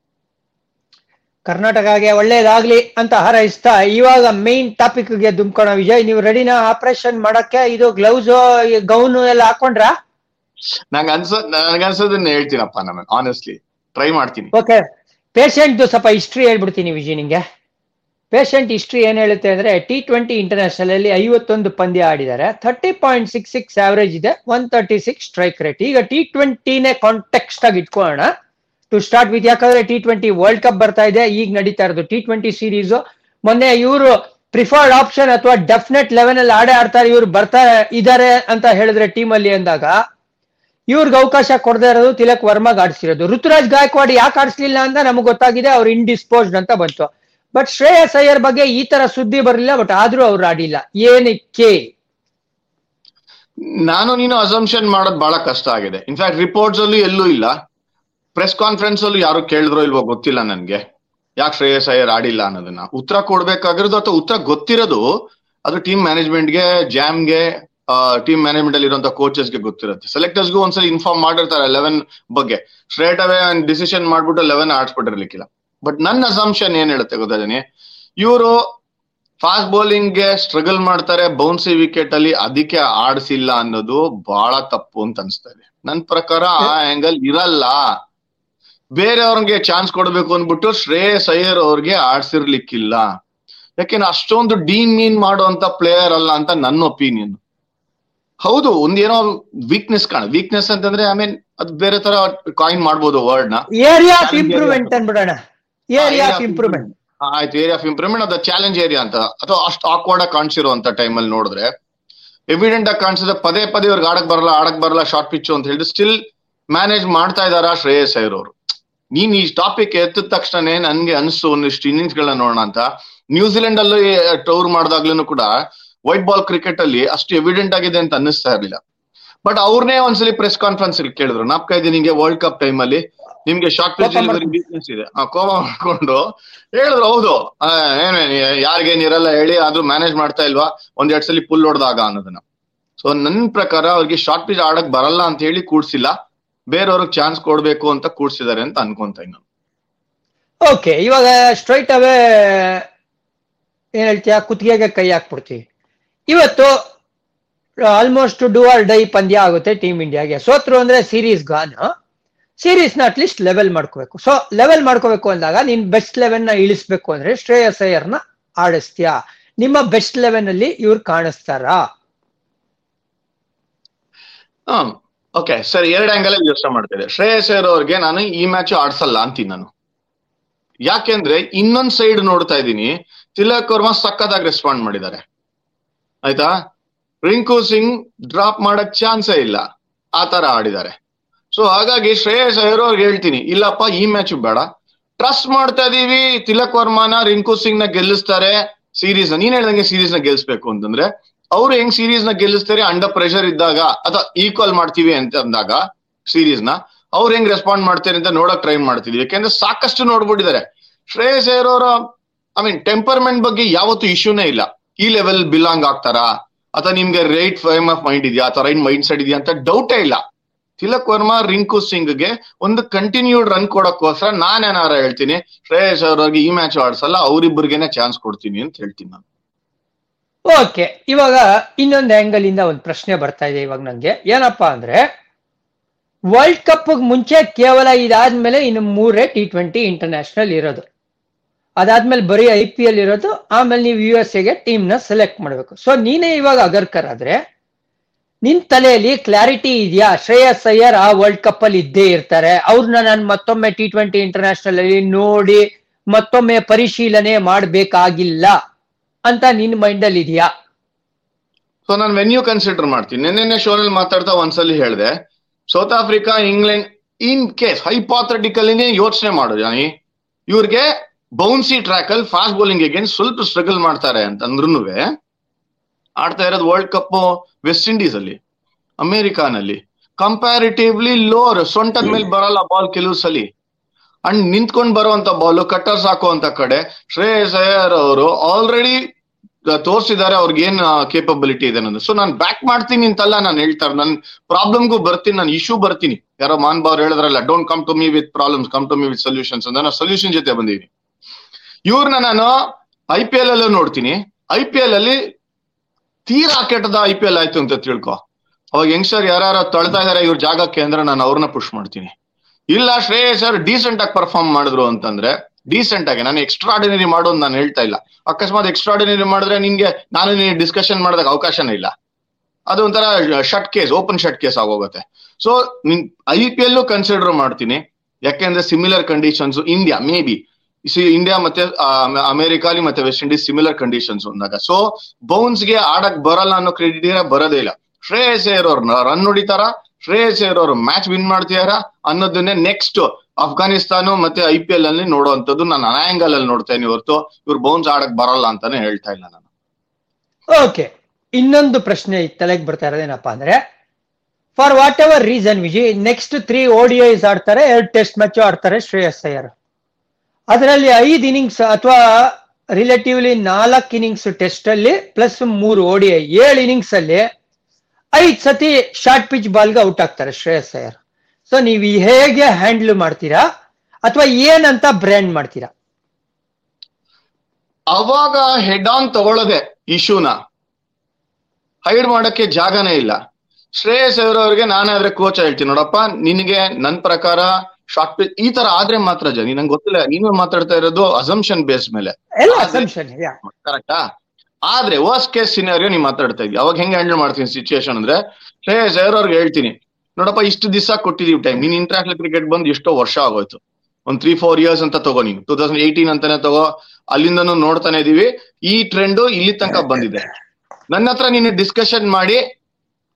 ಕರ್ನಾಟಕಗೆ ಒಳ್ಳೇದಾಗ್ಲಿ ಅಂತ ಹಾರೈಸ್ತಾ ಇವಾಗ ಮೇನ್ ಟಾಪಿಕ್ ಗೆ ದುಮ್ಕೋಣ ವಿಜಯ್ ನೀವು ರೆಡಿನಾ ಆಪರೇಷನ್ ಮಾಡಕ್ಕೆ ಇದು ಗ್ಲೌಸ್ ಗೌನ್ ಎಲ್ಲ ಹಾಕೊಂಡ್ರಾ ನಂಗೆ ಅನ್ಸ ನನಗನ್ಸೋದನ್ನ ಹೇಳ್ತೀನಪ್ಪ ನಾನು ಆನೆಸ್ಟ್ಲಿ ಟ್ರೈ ಮಾಡ್ತೀನಿ ಓಕೆ ಪೇಷಂಟ್ ಸ್ವಲ್ಪ ಹಿಸ್ಟ್ರಿ ಹೇಳ್ಬಿಡ್ತೀನಿ ವಿಜಯ್ ನಿಂಗೆ ಪೇಷಂಟ್ ಹಿಸ್ಟ್ರಿ ಏನ್ ಹೇಳುತ್ತೆ ಅಂದ್ರೆ ಟಿ ಟ್ವೆಂಟಿ ಇಂಟರ್ನ್ಯಾಷನಲ್ ಅಲ್ಲಿ ಐವತ್ತೊಂದು ಪಂದ್ಯ ಆಡಿದ್ದಾರೆ thirty point six six average ಇದೆ one thirty six strike rate ಈಗ ಟಿ ಟ್ವೆಂಟಿನೇ ಕಾಂಟೆಕ್ಸ್ಟ್ ಆಗಿ ಇಟ್ಕೊಳ್ಳೋಣ ಟು ಸ್ಟಾರ್ಟ್ ವಿತ್ ಯಾಕಂದ್ರೆ ಟಿ ಟ್ವೆಂಟಿ ವರ್ಲ್ಡ್ ಕಪ್ ಬರ್ತಾ ಇದೆ ಈಗ ನಡೀತಾ ಇರೋದು ಟಿ ಟ್ವೆಂಟಿ ಸೀರೀಸ್ ಮೊನ್ನೆ ಇವರು ಪ್ರಿಫರ್ಡ್ ಆಪ್ಷನ್ ಅಥವಾ ಡೆಫಿನೆಟ್ ಲೆವೆನ್ ಅಲ್ಲಿ ಆಡೇ ಆಡ್ತಾರೆ ಇವ್ರು ಬರ್ತಾ ಇದಾರೆ ಅಂತ ಹೇಳಿದ್ರೆ ಟೀಮ್ ಅಲ್ಲಿ ಅಂದಾಗ ಇವ್ರಿಗೆ ಅವಕಾಶ ಕೊಡದೇ ಇರೋದು ತಿಲಕ್ ವರ್ಮಾಗ್ ಆಡಿಸಿರೋದು ಋತುರಾಜ್ ಗಾಯಕ್ವಾಡ್ ಯಾಕೆ ಆಡಿಸ್ಲಿಲ್ಲ ಅಂತ ನಮಗೆ ಗೊತ್ತಾಗಿದೆ ಅವ್ರು ಇಂಡಿಸ್ಪೋಸ್ಡ್ ಅಂತ ಬಂತು ಬಟ್ ಶ್ರೇಯಸ್ ಅಯ್ಯರ್ ಬಗ್ಗೆ ಈ ತರ ಸುದ್ದಿ ಬರಲಿಲ್ಲ ಬಟ್ ಆದ್ರೂ ಅವ್ರು ಆಡಿಲ್ಲ ಏನಕ್ಕೆ ನಾನು ನೀನು ಅಸಂಪ್ಷನ್ ಮಾಡೋದು ಬಹಳ ಕಷ್ಟ ಆಗಿದೆ ಇನ್ಫ್ಯಾಕ್ಟ್ ರಿಪೋರ್ಟ್ಸ್ ಅಲ್ಲೂ ಎಲ್ಲೂ ಇಲ್ಲ ಪ್ರೆಸ್ ಕಾನ್ಫರೆನ್ಸ್ ಅಲ್ಲೂ ಯಾರು ಕೇಳಿದ್ರೋ ಇಲ್ವೋ ಗೊತ್ತಿಲ್ಲ ನನ್ಗೆ ಯಾಕೆ ಶ್ರೇಯಸ್ ಅಯ್ಯರ್ ಆಡಿಲ್ಲ ಅನ್ನೋದನ್ನ ಉತ್ತರ ಕೊಡ್ಬೇಕಾಗಿರೋದು ಅಥವಾ ಉತ್ತರ ಗೊತ್ತಿರೋದು ಅದು ಟೀಮ್ ಮ್ಯಾನೇಜ್ಮೆಂಟ್ಗೆ ಜಾಮ್ಗೆ ಟೀಮ್ ಮ್ಯಾನೇಜ್ಮೆಂಟ್ ಅಲ್ಲಿ ಇರುವಂತ ಕೋಚಸ್ಗೆ ಗೊತ್ತಿರುತ್ತೆ ಸೆಲೆಕ್ಟರ್ಸ್ಗೂ ಒಂದ್ಸಲ ಇನ್ಫಾರ್ಮ್ ಮಾಡಿರ್ತಾರೆ ಲೆವೆನ್ ಬಗ್ಗೆ ಸ್ಟ್ರೇಟ್ ಅವೇ ಡಿಸಿಷನ್ ಮಾಡ್ಬಿಟ್ಟು ಲೆವೆನ್ ಆಡ್ಸ್ಬಿಟ್ಟಿರ್ಲಿಕ್ಕಿಲ್ಲ ಬಟ್ ನನ್ನ ಅಸಂಪ್ಷನ್ ಏನ್ ಹೇಳುತ್ತೆ ಗೊತ್ತಾದೇನೆ ಇವರು ಫಾಸ್ಟ್ ಬೌಲಿಂಗ್ ಗೆ ಸ್ಟ್ರಗಲ್ ಮಾಡ್ತಾರೆ ಬೌನ್ಸಿ ವಿಕೆಟ್ ಅಲ್ಲಿ ಅದಕ್ಕೆ ಆಡಿಸಿಲ್ಲ ಅನ್ನೋದು ಬಹಳ ತಪ್ಪು ಅಂತ ಅನ್ಸ್ತಾ ಇದೆ ನನ್ ಪ್ರಕಾರ ಆ ಆಂಗಲ್ ಇರಲ್ಲ ಬೇರೆಯವ್ರಿಗೆ ಚಾನ್ಸ್ ಕೊಡ್ಬೇಕು ಅಂದ್ಬಿಟ್ಟು ಶ್ರೇಯಸ್ ಅಯ್ಯರ್ ಅವ್ರಿಗೆ ಆಡ್ಸಿರ್ಲಿಕ್ಕಿಲ್ಲ ಯಾಕೆಂದ್ರೆ ಅಷ್ಟೊಂದು ಡೀನ್ ಮೀನ್ ಮಾಡುವಂತ ಪ್ಲೇಯರ್ ಅಲ್ಲ ಅಂತ ನನ್ನ ಒಪಿನಿಯನ್ ಹೌದು ಒಂದೇನೋ ವೀಕ್ನೆಸ್ ಕಾಣ ವೀಕ್ನೆಸ್ ಅಂತಂದ್ರೆ ಐ ಮೀನ್ ಅದು ಬೇರೆ ತರ ಕಾಯಿನ್ ಮಾಡ್ಬೋದು ವರ್ಡ್ ನ ಏರಿಯಾ ಆಫ್ ಇಂಪ್ರೂವ್ಮೆಂಟ್ ಅನ್ಬಿಡೋಣ ಏರಿಯಾ ಆಫ್ ಇಂಪ್ರೂವ್ಮೆಂಟ್ ಆಯ್ತು ಏರಿಯಾ ಆಫ್ ಇಂಪ್ರೂವ್ಮೆಂಟ್ ಅದು ಚಾಲೆಂಜ್ ಏರಿಯಾ ಅಂತ ಅಥವಾ ಅಷ್ಟು ಆಕ್ವರ್ಡ್ ಆಗಿ ಕಾಣಿಸಿರುವಂತ ಟೈಮಲ್ಲಿ ನೋಡಿದ್ರೆ ಎವಿಡೆಂಟ್ ಆಗಿ ಕಾಣಿಸಿದ್ರೆ ಪದೇ ಪದೇ ಇವ್ರಿಗೆ ಆಡಕ್ ಬರಲ್ಲ ಆಡಕ್ ಬರಲ್ಲ ಶಾರ್ಟ್ ಪಿಚ್ ಅಂತ ಹೇಳಿದ್ರೆ ಸ್ಟಿಲ್ ಮ್ಯಾನೇಜ್ ಮಾಡ್ತಾ ಇದಾರಾ ಶ್ರೇಯಸ್ ಅಯ್ಯರ್ ಅವರು ನೀನ್ ಈ ಟಾಪಿಕ್ ಎತ್ತಿದ ತಕ್ಷಣನೇ ನನ್ಗೆ ಅನ್ಸು ಒಂದಿಷ್ಟು ಇನ್ನಿಂಗ್ಸ್ ಗಳನ್ನ ನೋಡೋಣ ಅಂತ ನ್ಯೂಜಿಲೆಂಡ್ ಅಲ್ಲಿ ಟೂರ್ ಮಾಡಿದಾಗ್ಲೂ ಕೂಡ ವೈಟ್ ಬಾಲ್ ಕ್ರಿಕೆಟ್ ಅಲ್ಲಿ ಅಷ್ಟು ಎವಿಡೆಂಟ್ ಆಗಿದೆ ಅಂತ ಅನ್ನಿಸ್ತಾ ಇರ್ಲಿಲ್ಲ ಬಟ್ ಅವ್ರನ್ನೇ ಒಂದ್ಸಲಿ ಪ್ರೆಸ್ ಕಾನ್ಫರೆನ್ಸ್ ಕೇಳಿದ್ರು ನಾಪ್ಕ ಇದೆ ನಿಂಗೆ ವರ್ಲ್ಡ್ ಕಪ್ ಟೈಮ್ ಅಲ್ಲಿ ನಿಮ್ಗೆ ಶಾರ್ಟ್ ಪಿಚ್ ಕೋಪ ಮಾಡ್ಕೊಂಡು. ವೀಕ್ನೆಸ್ ಇದೆ ಆ ಕೋಪ ಮಾಡ್ಕೊಂಡು ಹೇಳಿದ್ರು ಹೌದು ಆ, ಏನೇ ಯಾರಿಗೇನ್ ಇರಲ್ಲ ಹೇಳಿ ಅದು ಮ್ಯಾನೇಜ್ ಮಾಡ್ತಾ ಇಲ್ವಾ ಒಂದ್ ಎರಡ್ ಸಲ ಪುಲ್ ಹೊಡೆದಾಗ ಅನ್ನೋದನ್ನ ಸೊ ನನ್ ಪ್ರಕಾರ ಅವ್ರಿಗೆ ಶಾರ್ಟ್ ಪಿಚ್ ಆಡಕ್ ಬರಲ್ಲ ಅಂತ ಹೇಳಿ ಕೂಡ್ಸಿಲ್ಲ ಬೇರೆಯವ್ರಿಗೆ ಚಾನ್ಸ್ ಕೊಡ್ಬೇಕು ಅಂತ ಕೂಡ್ಸಿದ್ದಾರೆ ಅಂತ ಅನ್ಕೊಂತ ನಾನು ಓಕೆ ಇವಾಗ ಸ್ಟ್ರೈಟ್ ಅವೇ ಏನ್ ಹೇಳ್ತೀಯ ಕುತ್ತಿಗೆಗೆ ಕೈ ಹಾಕ್ಬಿಡ್ತೀವಿ ಇವತ್ತು ಆಲ್ಮೋಸ್ಟ್ ಡೂ ಆರ್ ಡೈ ಪಂದ್ಯ ಆಗುತ್ತೆ ಟೀಮ್ ಇಂಡಿಯಾಗೆ ಸೋತ್ರು ಅಂದ್ರೆ ಸೀರೀಸ್ ಗಾನ್ ಸೀರೀಸ್ ನ ಅಟ್ಲೀಸ್ಟ್ ಲೆವೆಲ್ ಮಾಡ್ಕೋಬೇಕು ಸೊ ಲೆವೆಲ್ ಮಾಡ್ಕೋಬೇಕು ಅಂದಾಗ ನೀನ್ ಬೆಸ್ಟ್ ಲೆವೆನ್ ನ ಇಳಿಸ್ಬೇಕು ಅಂದ್ರೆ ಶ್ರೇಯಸ್ ಅಯ್ಯರ್ನ ಆಡಿಸ್ತೀಯಾ ನಿಮ್ಮ ಬೆಸ್ಟ್ ಲೆವೆನ್ ಅಲ್ಲಿ ಇವ್ರು ಕಾಣಿಸ್ತಾರಾ ಹ್ಮ್ ಓಕೆ ಸರಿ ಎರಡ್ ಆಂಗಲ್ ಅಲ್ಲಿ ಯೋಚನೆ ಮಾಡ್ತಿದ್ದೆ ಶ್ರೇಯಸ್ ಅಯ್ಯರ್ ಅವ್ರಿಗೆ ನಾನು ಈ ಮ್ಯಾಚ್ ಆಡ್ಸಲ್ಲ ಅಂತೀನಿ ನಾನು ಯಾಕೆಂದ್ರೆ ಇನ್ನೊಂದ್ ಸೈಡ್ ನೋಡ್ತಾ ಇದ್ದೀನಿ ತಿಲಕ್ ವರ್ಮಾ ಸಖತ್ತಾಗಿ ರೆಸ್ಪಾಂಡ್ ಮಾಡಿದ್ದಾರೆ ಆಯ್ತಾ ರಿಂಕು ಸಿಂಗ್ ಡ್ರಾಪ್ ಮಾಡಕ್ ಚಾನ್ಸೇ ಇಲ್ಲ ಆ ತರ ಆಡಿದ್ದಾರೆ ಸೊ ಹಾಗಾಗಿ ಶ್ರೇಯಸ್ ಅಯ್ಯರ್ ಅವ್ರಿಗೆ ಹೇಳ್ತೀನಿ ಇಲ್ಲಪ್ಪ ಈ ಮ್ಯಾಚ್ ಬೇಡ ಟ್ರಸ್ಟ್ ಮಾಡ್ತಾ ಇದೀವಿ ತಿಲಕ್ ವರ್ಮಾನ ರಿಂಕು ಸಿಂಗ್ ನ ಗೆಲ್ಲಿಸ್ತಾರೆ ಸೀರೀಸ್ ನೀನ್ ಹೇಳ್ದಂಗೆ ಸೀರೀಸ್ ನ ಗೆಲ್ಲಿಸ್ಬೇಕು ಅಂತಂದ್ರೆ ಅವ್ರು ಹೆಂಗ್ ಸೀರೀಸ್ ನ ಗೆಲ್ಲಿಸ್ತಾರೆ ಅಂಡರ್ ಪ್ರೆಷರ್ ಇದ್ದಾಗ ಅಥವಾ ಈಕ್ವಲ್ ಮಾಡ್ತೀವಿ ಅಂತ ಅಂದಾಗ ಸೀರೀಸ್ ನ ಅವ್ರು ಹೆಂಗ್ ರೆಸ್ಪಾಂಡ್ ಮಾಡ್ತಾರೆ ಅಂತ ನೋಡಕ್ ಟ್ರೈ ಮಾಡ್ತಿದ್ವಿ ಯಾಕೆಂದ್ರೆ ಸಾಕಷ್ಟು ನೋಡ್ಬಿಟ್ಟಿದ್ದಾರೆ ಶ್ರೇಯಸ್ ಅಯ್ಯರ್ ಅವರ ಐ ಮೀನ್ ಟೆಂಪರ್ಮೆಂಟ್ ಬಗ್ಗೆ ಯಾವತ್ತೂ ಇಶ್ಯೂನೇ ಇಲ್ಲ ಈ ಲೆವೆಲ್ ಬಿಲಾಂಗ್ ಆಗ್ತಾರಾ ಅಥವಾ ನಿಮ್ಗೆ ರೈಟ್ ಫ್ರೇಮ್ ಆಫ್ ಮೈಂಡ್ ಇದೆಯಾ ಅಥವಾ ರೈಟ್ ಮೈಂಡ್ ಸೆಟ್ ಇದೆಯಾ ಅಂತ ಡೌಟೇ ಇಲ್ಲ ತಿಲಕ್ ವರ್ಮಾ ರಿಂಕು ಸಿಂಗ್ಗೆ ಒಂದು ಕಂಟಿನ್ಯೂಡ್ ರನ್ ಕೊಡಕ್ಕೋಸ್ಕರ ನಾನೇನಾರ ಹೇಳ್ತೀನಿ ಶ್ರೇಯಸ್ ಅವ್ರಿಗೆ ಈ ಮ್ಯಾಚ್ ಆಡ್ಸಲ್ಲ ಅವ್ರಿಬ್ಬರಿಗೆನೆ ಚಾನ್ಸ್ ಕೊಡ್ತೀನಿ ಅಂತ ಹೇಳ್ತೀನಿ ನಾನು ಓಕೆ ಇವಾಗ ಇನ್ನೊಂದು ಆಂಗಲ್ ಇಂದ ಒಂದು ಪ್ರಶ್ನೆ ಬರ್ತಾ ಇದೆ ಇವಾಗ ನಂಗೆ ಏನಪ್ಪಾ ಅಂದ್ರೆ ವರ್ಲ್ಡ್ ಕಪ್ ಮುಂಚೆ ಕೇವಲ ಇದಾದ್ಮೇಲೆ ಇನ್ನು ಮೂರೇ ಟಿ ಟ್ವೆಂಟಿ ಇಂಟರ್ನ್ಯಾಷನಲ್ ಇರೋದು ಅದಾದ್ಮೇಲೆ ಬರೀ ಐ ಪಿ ಎಲ್ ಇರೋದು ಆಮೇಲೆ ನೀವು ಯು ಎಸ್ ಎಗೆ ಟೀಮ್ ನ ಸೆಲೆಕ್ಟ್ ಮಾಡಬೇಕು ಸೊ ನೀನೇ ಇವಾಗ ಅಗರ್ಕರ್ ಆದ್ರೆ ನಿನ್ ತಲೆಯಲ್ಲಿ ಕ್ಲಾರಿಟಿ ಇದೆಯಾ ಶ್ರೇಯಸ್ ಅಯ್ಯರ್ ಆ ವರ್ಲ್ಡ್ ಕಪ್ ಅಲ್ಲಿ ಇದ್ದೇ ಇರ್ತಾರೆ ಅವ್ರನ್ನ ನಾನು ಮತ್ತೊಮ್ಮೆ ಟಿ ಟ್ವೆಂಟಿ ಇಂಟರ್ನ್ಯಾಷನಲ್ ಅಲ್ಲಿ ನೋಡಿ ಮತ್ತೊಮ್ಮೆ ಪರಿಶೀಲನೆ ಮಾಡಬೇಕಾಗಿಲ್ಲ ಅಂತ ನಿನ್ ಮೈಂಡ್ ಅಲ್ಲಿ ಇದೆಯಾ ಸೊ ನಾನು ವೆನ್ಯೂ ಕನ್ಸಿಡರ್ ಮಾಡ್ತೀನಿ ನಿನ್ನೆ ಶೋನಲ್ಲಿ ಮಾತಾಡ್ತಾ ಒಂದ್ಸಲಿ ಹೇಳಿದೆ South Africa England in case hypothetical ಯೋಚನೆ ಮಾಡು ಜಾನಿ ಇವ್ರಿಗೆ ಬೌನ್ಸಿ ಟ್ರ್ಯಾಕ್ ಅಲ್ಲಿ ಫಾಸ್ಟ್ ಬೌಲಿಂಗ್ ಅಗೇನ್ ಸ್ವಲ್ಪ ಸ್ಟ್ರಗಲ್ ಮಾಡ್ತಾರೆ ಅಂತಂದ್ರೂ ಆಡ್ತಾ ಇರೋದು ವರ್ಲ್ಡ್ ಕಪ್ ವೆಸ್ಟ್ ಇಂಡೀಸ್ ಅಲ್ಲಿ ಅಮೆರಿಕಾನಲ್ಲಿ ಕಂಪ್ಯಾರಿಟಿವ್ಲಿ ಲೋರ್ ಸೊಂಟದ ಮೇಲೆ ಬರಲ್ಲ ಬಾಲ್ ಕೆಲವು ಸಲಿ ಅಂಡ್ ನಿಂತ್ಕೊಂಡ್ ಬರುವಂತ ಬಾಲ್ ಕಟ್ಟರ್ಸ್ ಹಾಕುವಂತ ಕಡೆ ಶ್ರೇಯಸ್ ಅಯ್ಯರ್ ಅವರು ಆಲ್ರೆಡಿ ತೋರಿಸಿದ್ದಾರೆ ಅವ್ರಿಗೆ ಏನ್ ಕೇಪಬಿಲಿಟಿ ಇದೆ ಅನ್ನೋದು ಸೊ ನಾನು ಬ್ಯಾಕ್ ಮಾಡ್ತೀನಿ ಅಂತಲ್ಲ ನಾನು ಹೇಳ್ತಾರೆ ನನ್ ಪ್ರಾಬ್ಲಮ್ಗೂ ಬರ್ತೀನಿ ನಾನು ಇಶ್ಯೂ ಬರ್ತೀನಿ ಯಾರೋ ಮಾನ್ ಬಾವ್ರು ಹೇಳಿದ್ರಲ್ಲ don't come to me with problems come to me with solutions ಅಂತ ನಾನು ಸೊಲ್ಯೂಷನ್ ಜೊತೆ ಬಂದಿದ್ದೀನಿ ಇವ್ರನ್ನ ನಾನು ಐ ಪಿ ಎಲ್ ಅಲ್ಲೂ ನೋಡ್ತೀನಿ ಐ ಪಿ ಎಲ್ ಅಲ್ಲಿ ತೀರಾ ಕೆಟ್ಟದ ಐ ಪಿ ಎಲ್ ಆಯ್ತು ಅಂತ ತಿಳ್ಕೊ ಅವಾಗ ಯಂಗ್ಸ್ಟರ್ ಯಾರು ತಳ್ತಾ ಇದಾರೆ ಇವ್ರ ಜಾಗಕ್ಕೆ ಅಂದ್ರೆ ನಾನು ಅವ್ರನ್ನ ಪುಷ್ ಮಾಡ್ತೀನಿ ಇಲ್ಲ ಶ್ರೇಯಸ್ ಅವ್ರು ಡೀಸೆಂಟ್ ಆಗಿ ಪರ್ಫಾರ್ಮ್ ಮಾಡಿದ್ರು ಅಂತಂದ್ರೆ ಡೀಸೆಂಟ್ ಆಗಿ ನಾನು ಎಕ್ಸ್ಟ್ರಾಡಿನರಿ ಮಾಡೋದು ನಾನು ಹೇಳ್ತಾ ಇಲ್ಲ ಅಕಸ್ಮಾತ್ ಎಕ್ಸ್ಟ್ರಾಡಿನರಿ ಮಾಡಿದ್ರೆ ನಿನ್ಗೆ ನಾನು ನೀನು ಡಿಸ್ಕಷನ್ ಮಾಡೋದಕ್ಕೆ ಅವಕಾಶನೇ ಇಲ್ಲ ಅದು ಒಂಥರ shut case open shut case ಆಗೋಗುತ್ತೆ ಸೊ ನಿನ್ ಐ ಪಿ ಎಲ್ಲೂ ಕನ್ಸಿಡರ್ ಮಾಡ್ತೀನಿ ಯಾಕೆಂದ್ರೆ similar conditions India maybe India ಮತ್ತೆ ಅಮೆರಿಕಾಲಿ ಮತ್ತೆ ವೆಸ್ಟ್ ಇಂಡೀಸ್ ಸಿಮಿಲರ್ ಕಂಡೀಷನ್ಸ್ ಅಂದಾಗ ಸೊ ಬೌನ್ಸ್ಗೆ ಆಡಕ್ ಬರಲ್ಲ ಅನ್ನೋ ಕ್ರೆಡಿಟ್ ಬರೋದೇ ಇಲ್ಲ ಶ್ರೇಯಸ್ ಅಯ್ಯರ್ ಅವ್ರನ್ನ ರನ್ ಹೊಡಿತಾರ ಶ್ರೇಯಸ್ ಅಯ್ಯರ್ ಅವರು ಮ್ಯಾಚ್ ವಿನ್ ಮಾಡ್ತಿದಾರ ಅನ್ನೋದನ್ನೇ ನೆಕ್ಸ್ಟ್ ಅಫ್ಘಾನಿಸ್ತಾನ ಮತ್ತೆ ಐ ಪಿ ಎಲ್ ಅಲ್ಲಿ ನೋಡುವಂತದ್ದು ನಾನು ಆಂಗಲ್ ಅಲ್ಲಿ ನೋಡ್ತೇನೆ ಹೊರತು ಇವ್ರು ಬೌನ್ಸ್ ಆಡಕ್ ಬರಲ್ಲ ಅಂತಾನೆ ಹೇಳ್ತಾ ಇಲ್ಲ ನಾನು ಓಕೆ ಇನ್ನೊಂದು ಪ್ರಶ್ನೆ ತಲೆಗೆ ಬರ್ತಾ ಇರೋದೇನಪ್ಪಾ ಅಂದ್ರೆ for whatever reason Viji next three ODIs ಆಡ್ತಾರೆ ಎರಡು ಟೆಸ್ಟ್ ಮ್ಯಾಚ್ ಆಡ್ತಾರೆ ಶ್ರೇಯಸ್ ಅಯ್ಯರ್ ಅದರಲ್ಲಿ ಐದು ಇನ್ನಿಂಗ್ಸ್ ಅಥವಾ ರಿಲೇಟಿವ್ಲಿ ನಾಲ್ಕು ಇನ್ನಿಂಗ್ಸ್ ಟೆಸ್ಟ್ ಅಲ್ಲಿ ಪ್ಲಸ್ ಮೂರು ಓಡಿಐ ಏಳು ಇನ್ನಿಂಗ್ಸ್ ಅಲ್ಲಿ ಐದ್ ಸತಿ ಶಾರ್ಟ್ ಪಿಚ್ ಬಾಲ್ಗೆ ಔಟ್ ಆಗ್ತಾರೆ ಶ್ರೇಯಸ್ ಅಯ್ಯರ್ ಸೊ ನೀವು ಹೇಗೆ ಹ್ಯಾಂಡಲ್ ಮಾಡ್ತೀರಾ ಅಥವಾ ಏನಂತ ಬ್ರ್ಯಾಂಡ್ ಮಾಡ್ತೀರಾ ಅವಾಗ ಹೆಡ್ ಆನ್ ತಗೊಳ್ಳೋದೆ ಇಶ್ಯೂನ ಹೈಡ್ ಮಾಡಕ್ಕೆ ಜಾಗನೇ ಇಲ್ಲ ಶ್ರೇಯಸ್ ಅವ್ರವ್ರಿಗೆ ನಾನಾದ್ರೆ ಕೋಚ್ ಹೇಳ್ತೀನಿ ನೋಡಪ್ಪ ನಿನಗೆ ನನ್ ಪ್ರಕಾರ ಶಾರ್ಟ್ ಪಿಚ್ ಈ ತರ ಆದ್ರೆ ಮಾತ್ರ ಜನಿ ನಂಗೆ ಗೊತ್ತಿಲ್ಲ ನೀನು ಮಾತಾಡ್ತಾ ಇರೋದು ಅಸಂಪ್ಷನ್ ಬೇಸ್ ಮೇಲೆ ಎಲ್ಲ ಆದ್ರೆ- ಅಸಂಪ್ಷನ್ ಕರೆಕ್ಟಾ ಆದ್ರೆ ವರ್ಸ್ಟ್ ಕೇಸ್ ಸಿನಾರಿಯೋ ನೀವು ಮಾತಾಡ್ತಾ ಇದ್ವಿ ಅವಾಗ ಹೆಂಗ್ ಹ್ಯಾಂಡಲ್ ಮಾಡ್ತೀನಿ ಸಿಚುಯೇಷನ್ ಅಂದ್ರೆ ಶ್ರೇಯಸ್ ಅವ್ರಿಗೆ ಹೇಳ್ತೀನಿ ನೋಡಪ್ಪ ಇಷ್ಟು ದಿವಸ ಕೊಟ್ಟಿದೀವಿ ಟೈಮ್ ನೀನ್ ಇಂಟರ್ನ್ಯಾಷನಲ್ ಕ್ರಿಕೆಟ್ ಬಂದು ಎಷ್ಟೋ ವರ್ಷ ಆಗೋಯ್ತು ಒಂದ್ ತ್ರೀ ಫೋರ್ ಇಯರ್ಸ್ ಅಂತ ತಗೋ ನೀನು ಟೂ ತೌಸಂಡ್ ಏಯ್ಟೀನ್ ಅಂತಾನೆ ತಗೋ ಅಲ್ಲಿಂದನೂ ನೋಡ್ತಾನೆ ಇದೀವಿ ಈ ಟ್ರೆಂಡ್ ಇಲ್ಲಿ ತನಕ ಬಂದಿದೆ ನನ್ನ ಹತ್ರ ನೀನು ಡಿಸ್ಕಷನ್ ಮಾಡಿ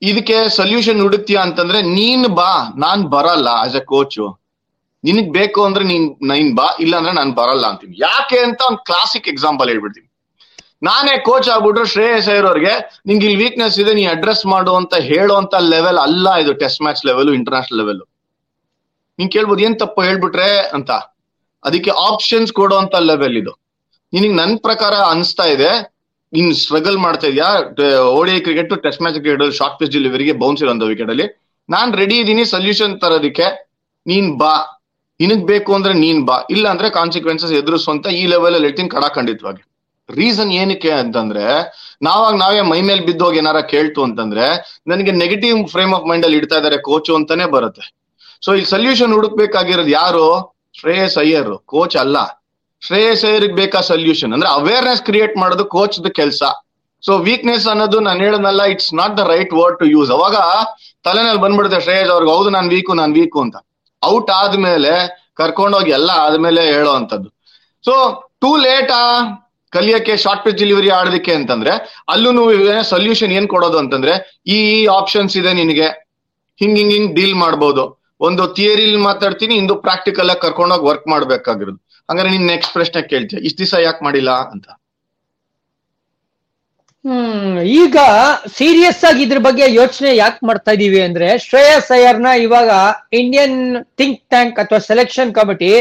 ಇದಕ್ಕೆ ಸೊಲ್ಯೂಷನ್ ಹುಡುಕ್ತೀಯ ಅಂತಂದ್ರೆ ನೀನ್ ಬಾ ನಾನ್ ಬರಲ್ಲ ಆಸ್ ಎ ಕೋಚ್ ನಿನಗ್ ಬೇಕು ಅಂದ್ರೆ ನೀನ್ ನೀನ್ ಬಾ ಇಲ್ಲ ಅಂದ್ರೆ ನಾನ್ ಬರಲ್ಲ ಅಂತೀನಿ ಯಾಕೆ ಅಂತ ಒಂದ್ ಕ್ಲಾಸಿಕ್ ಎಕ್ಸಾಂಪಲ್ ಹೇಳ್ಬಿಡ್ತೀನಿ ನಾನೇ ಕೋಚ್ ಆಗ್ಬಿಟ್ರು ಶ್ರೇಯಸ್ ಅಯ್ಯರ್ ಅವ್ರಿಗೆ ನಿಂಗೆ ಇಲ್ಲಿ ವೀಕ್ನೆಸ್ ಇದೆ ನೀ ಅಡ್ರೆಸ್ ಮಾಡು ಅಂತ ಹೇಳುವಂತ ಲೆವೆಲ್ ಅಲ್ಲ ಇದು test match level international level ನೀನ್ ಕೇಳ್ಬೋದು ಏನ್ ತಪ್ಪು ಹೇಳ್ಬಿಟ್ರೆ ಅಂತ ಅದಕ್ಕೆ ಆಪ್ಷನ್ಸ್ ಕೊಡುವಂತ ಲೆವೆಲ್ ಇದು ನಿನಗ್ ನನ್ ಪ್ರಕಾರ ಅನ್ಸ್ತಾ ಇದೆ ನೀನ್ ಸ್ಟ್ರಗಲ್ ಮಾಡ್ತಾ ಇದೆಯಾ ODI cricket test match cricket short pitch ಡೆಲಿವರಿಗೆ ಬೌನ್ಸ್ ಇರೋಂಥ ವಿಕೆಟ್ ಅಲ್ಲಿ ನಾನ್ ರೆಡಿ ಇದೀನಿ ಸೊಲ್ಯೂಷನ್ ತರೋದಕ್ಕೆ ನೀನ್ ಬಾ ನಿನಗ್ ಬೇಕು ಅಂದ್ರೆ ನೀನ್ ಬಾ ಇಲ್ಲ ಅಂದ್ರೆ ಕಾನ್ಸಿಕ್ವೆನ್ಸಸ್ ಎದುರಿಸುವಂತ ಈ ಲೆವೆಲ್ ಅಲ್ಲಿ ಹೇಳ್ತೀನಿ ಕಡಾಖಂಡಿತವಾಗಿ ರೀಸನ್ ಏನಕ್ಕೆ ಅಂತಂದ್ರೆ ನಾವಾಗ ನಾವೇ ಮೈ ಮೇಲೆ ಬಿದ್ದೋಗಿ ಏನಾರ ಕೇಳ್ತು ಅಂತಂದ್ರೆ ನನಗೆ ನೆಗೆಟಿವ್ ಫ್ರೇಮ್ ಆಫ್ ಮೈಂಡ್ ಅಲ್ಲಿ ಇಡ್ತಾ ಇದಾರೆ ಕೋಚು ಅಂತಾನೆ ಬರುತ್ತೆ ಸೊ ಈ ಸೊಲ್ಯೂಷನ್ ಹುಡುಕ್ಬೇಕಾಗಿರೋದು ಯಾರು ಶ್ರೇಯಸ್ ಅಯ್ಯರ್ ಕೋಚ್ ಅಲ್ಲ ಶ್ರೇಯಸ್ ಅಯ್ಯರ್ಗೆ ಬೇಕಾ ಸೊಲ್ಯೂಷನ್ ಅಂದ್ರೆ ಅವೇರ್ನೆಸ್ ಕ್ರಿಯೇಟ್ ಮಾಡೋದು ಕೋಚ್ ಕೆಲಸ ಸೊ ವೀಕ್ನೆಸ್ ಅನ್ನೋದು ನಾನು ಹೇಳದ್ನಲ್ಲ it's not the right word to use ಅವಾಗ ತಲೆನಲ್ಲಿ ಬಂದ್ಬಿಡುತ್ತೆ ಶ್ರೇಯಸ್ ಅವ್ರಿಗೆ ಹೌದು ನಾನು ವೀಕು ನಾನು ವೀಕು ಅಂತ ಔಟ್ ಆದ್ಮೇಲೆ ಕರ್ಕೊಂಡೋಗಿ ಎಲ್ಲ ಆದ್ಮೇಲೆ ಹೇಳೋ ಅಂತದ್ದು ಸೊ ಟೂ ಲೇಟಾ ಕಲಿಯಕ್ಕೆ ಶಾರ್ಟ್ ಪಿಚ್ ಡೆಲಿವರಿ ಆಡೋದಕ್ಕೆ ಅಂತಂದ್ರೆ ಅಲ್ಲೂ ಸೊಲ್ಯೂಷನ್ ಏನ್ ಕೊಡೋದು ಅಂತಂದ್ರೆ ಈ ಆಪ್ಷನ್ಸ್ ಇದೆ ನಿನಗೆ ಹಿಂಗ್ ಹಿಂಗ್ ಹಿಂಗ್ ಡೀಲ್ ಮಾಡ್ಬೋದು ಒಂದು ಥಿಯರಿಲಿ ಮಾತಾಡ್ತೀನಿ ಇಂದು ಪ್ರಾಕ್ಟಿಕಲ್ ಆಗಿ ಕರ್ಕೊಂಡೋಗಿ ವರ್ಕ್ ಮಾಡ್ಬೇಕಾಗಿರೋದು ಹಂಗಾರೆ ನೀನ್ ನೆಕ್ಸ್ಟ್ ಪ್ರಶ್ನೆ ಕೇಳ್ತೀಯ ಇಷ್ಟ ದಿವಸ ಯಾಕೆ ಮಾಡಿಲ್ಲ ಅಂತ ಹ್ಮ್ ಈಗ ಸೀರಿಯಸ್ ಆಗಿ ಇದ್ರ ಬಗ್ಗೆ ಯೋಚನೆ ಯಾಕೆ ಮಾಡ್ತಾ ಇದೀವಿ ಅಂದ್ರೆ ಶ್ರೇಯಸ್ ಅಯ್ಯರ್ನ ಇವಾಗ ಇಂಡಿಯನ್ ಥಿಂಕ್ ಟ್ಯಾಂಕ್ ಅಥವಾ selection committee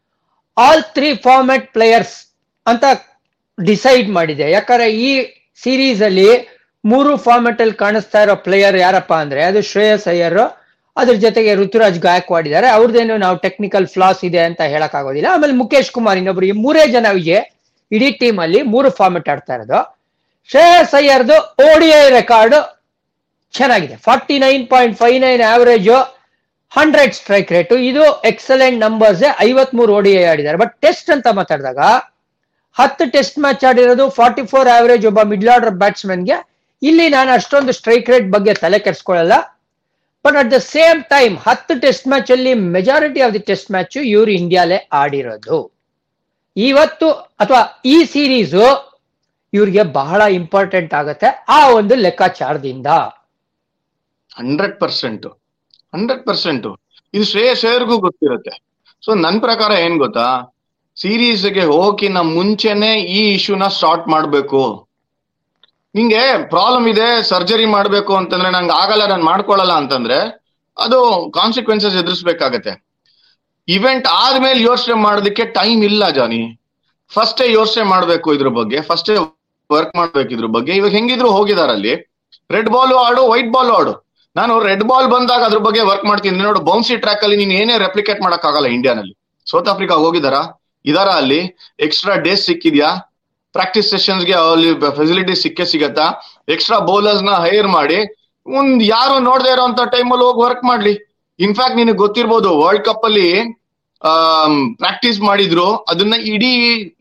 all three format players ಅಂತ ಡಿಸೈಡ್ ಮಾಡಿದೆ ಯಾಕಂದ್ರೆ ಈ ಸೀರೀಸ್ ಅಲ್ಲಿ ಮೂರು ಫಾರ್ಮ್ಯಾಟ್ ಅಲ್ಲಿ ಕಾಣಿಸ್ತಾ ಇರೋ ಪ್ಲೇಯರ್ ಯಾರಪ್ಪ ಅಂದ್ರೆ ಅದು ಶ್ರೇಯಸ್ ಅಯ್ಯರ್ ಅದ್ರ ಜೊತೆಗೆ ಋತುರಾಜ್ ಗಾಯಕ್ವಾಡ್ ಇದ್ದಾರೆ ಅವ್ರದ್ದೇನು ನಾವು ಟೆಕ್ನಿಕಲ್ ಫ್ಲಾಸ್ ಇದೆ ಅಂತ ಹೇಳಕ್ ಆಗೋದಿಲ್ಲ ಆಮೇಲೆ ಮುಖೇಶ್ ಕುಮಾರ್ ಇನ್ನೊಬ್ರು ಈ ಮೂರೇ ಜನ ಇದೆ ಇಡೀ ಟೀಮ್ ಅಲ್ಲಿ ಮೂರು ಫಾರ್ಮೆಟ್ ಆಡ್ತಾ ಇರೋದು ಶ್ರೇಯಸ್ ಅಯ್ಯರ್ದು ಓಡಿಐ ರೆಕಾರ್ಡ್ ಚೆನ್ನಾಗಿದೆ forty nine point five nine average hundred strike rate ಇದು ಎಕ್ಸಲೆಂಟ್ ನಂಬರ್ಸ್ ಐವತ್ ಮೂರು ಓಡಿಐ ಆಡಿದ್ದಾರೆ ಬಟ್ ಟೆಸ್ಟ್ ಅಂತ ಮಾತಾಡಿದಾಗ ಹತ್ತು ಟೆಸ್ಟ್ ಮ್ಯಾಚ್ ಆಡಿರೋದು ಫಾರ್ಟಿ ಫೋರ್ ಆವರೇಜ್ ಒಬ್ಬ ಮಿಡ್ಲ್ ಆರ್ಡರ್ ಬ್ಯಾಟ್ಸ್ಮನ್ಗೆ ಇಲ್ಲಿ ನಾನು ಅಷ್ಟೊಂದು ಸ್ಟ್ರೈಕ್ ರೇಟ್ ಬಗ್ಗೆ ತಲೆ ಕೆಡಿಸ್ಕೊಳ್ಳಲ್ಲ but at the same time ಹತ್ತು ಟೆಸ್ಟ್ ಮ್ಯಾಚ್ ಅಲ್ಲಿ majority of the test match ಇವರು ಇಂಡಿಯಾಲೇ ಆಡಿರೋದು ಇವತ್ತು ಅಥವಾ ಈ ಸೀರೀಸು ಇವ್ರಿಗೆ ಬಹಳ ಇಂಪಾರ್ಟೆಂಟ್ ಆಗುತ್ತೆ ಆ ಒಂದು ಲೆಕ್ಕಾಚಾರದಿಂದ ಹಂಡ್ರೆಡ್ ಪರ್ಸೆಂಟ್ ಹಂಡ್ರೆಡ್ ಪರ್ಸೆಂಟ್ ಇದು ಶ್ರೇಯಸ್ ಅಯ್ಯರ್ಗೂ ಗೊತ್ತಿರುತ್ತೆ ಸೊ ನನ್ ಪ್ರಕಾರ ಏನ್ ಗೊತ್ತಾ ಸೀರೀಸ್ಗೆ ಹೋಗಿನ ಮುಂಚೆನೆ ಈ ಇಶ್ಯೂನ ಸ್ಟಾರ್ಟ್ ಮಾಡ್ಬೇಕು ನಿಂಗೆ ಪ್ರಾಬ್ಲಮ್ ಇದೆ ಸರ್ಜರಿ ಮಾಡ್ಬೇಕು ಅಂತಂದ್ರೆ ನಂಗೆ ಆಗಲ್ಲ ನಾನು ಮಾಡ್ಕೊಳ್ಳಲ್ಲ ಅಂತಂದ್ರೆ ಅದು ಕಾನ್ಸಿಕ್ವೆನ್ಸಸ್ ಎದುರಿಸ್ಬೇಕಾಗತ್ತೆ ಇವೆಂಟ್ ಆದ್ಮೇಲೆ ಯೋಚನೆ ಮಾಡೋದಕ್ಕೆ ಟೈಮ್ ಇಲ್ಲ ಜಾನಿ ಫಸ್ಟೇ ಯೋಚನೆ ಮಾಡ್ಬೇಕು ಇದ್ರ ಬಗ್ಗೆ ಫಸ್ಟೇ ವರ್ಕ್ ಮಾಡ್ಬೇಕು ಇದ್ರ ಬಗ್ಗೆ ಇವಾಗ ಹೆಂಗಿದ್ರು ಹೋಗಿದಾರಲ್ಲಿ ರೆಡ್ ಬಾಲ್ ಆಡು ವೈಟ್ ಬಾಲ್ ಆಡು ನಾನು ರೆಡ್ ಬಾಲ್ ಬಂದಾಗ ಅದ್ರ ಬಗ್ಗೆ ವರ್ಕ್ ಮಾಡ್ತೀನಿ ನೋಡು ಬೌನ್ಸಿ ಟ್ರ್ಯಾಕ್ ಅಲ್ಲಿ ನೀನ್ ಏನೇ ರೆಪ್ಲಿಕೇಟ್ ಮಾಡಕ್ ಆಗಲ್ಲ ಇಂಡಿಯಾನಲ್ಲಿ ಸೌತ್ ಆಫ್ರಿಕಾ ಹೋಗಿದಾರ ಇದಾರ ಅಲ್ಲಿ ಎಕ್ಸ್ಟ್ರಾ ಡೇಸ್ ಸಿಕ್ಕಿದ್ಯಾ ಪ್ರಾಕ್ಟೀಸ್ ಸೆಷನ್ಸ್ ಗೆ ಅಲ್ಲಿ ಫೆಸಿಲಿಟಿ ಸಿಕ್ಕೇ ಸಿಗತ್ತಾ ಎಕ್ಸ್ಟ್ರಾ ಬೌಲರ್ಸ್ ನ ಹೈರ್ ಮಾಡಿ ಒಂದ್ ಯಾರು ನೋಡದೆ ಇರೋಂತ ಟೈಮಲ್ಲಿ ಹೋಗಿ ವರ್ಕ್ ಮಾಡ್ಲಿ ಇನ್ಫ್ಯಾಕ್ಟ್ ನಿನಗೆ ಗೊತ್ತಿರ್ಬೋದು ವರ್ಲ್ಡ್ ಕಪ್ ಅಲ್ಲಿ ಪ್ರಾಕ್ಟೀಸ್ ಮಾಡಿದ್ರು ಅದನ್ನ ಇಡೀ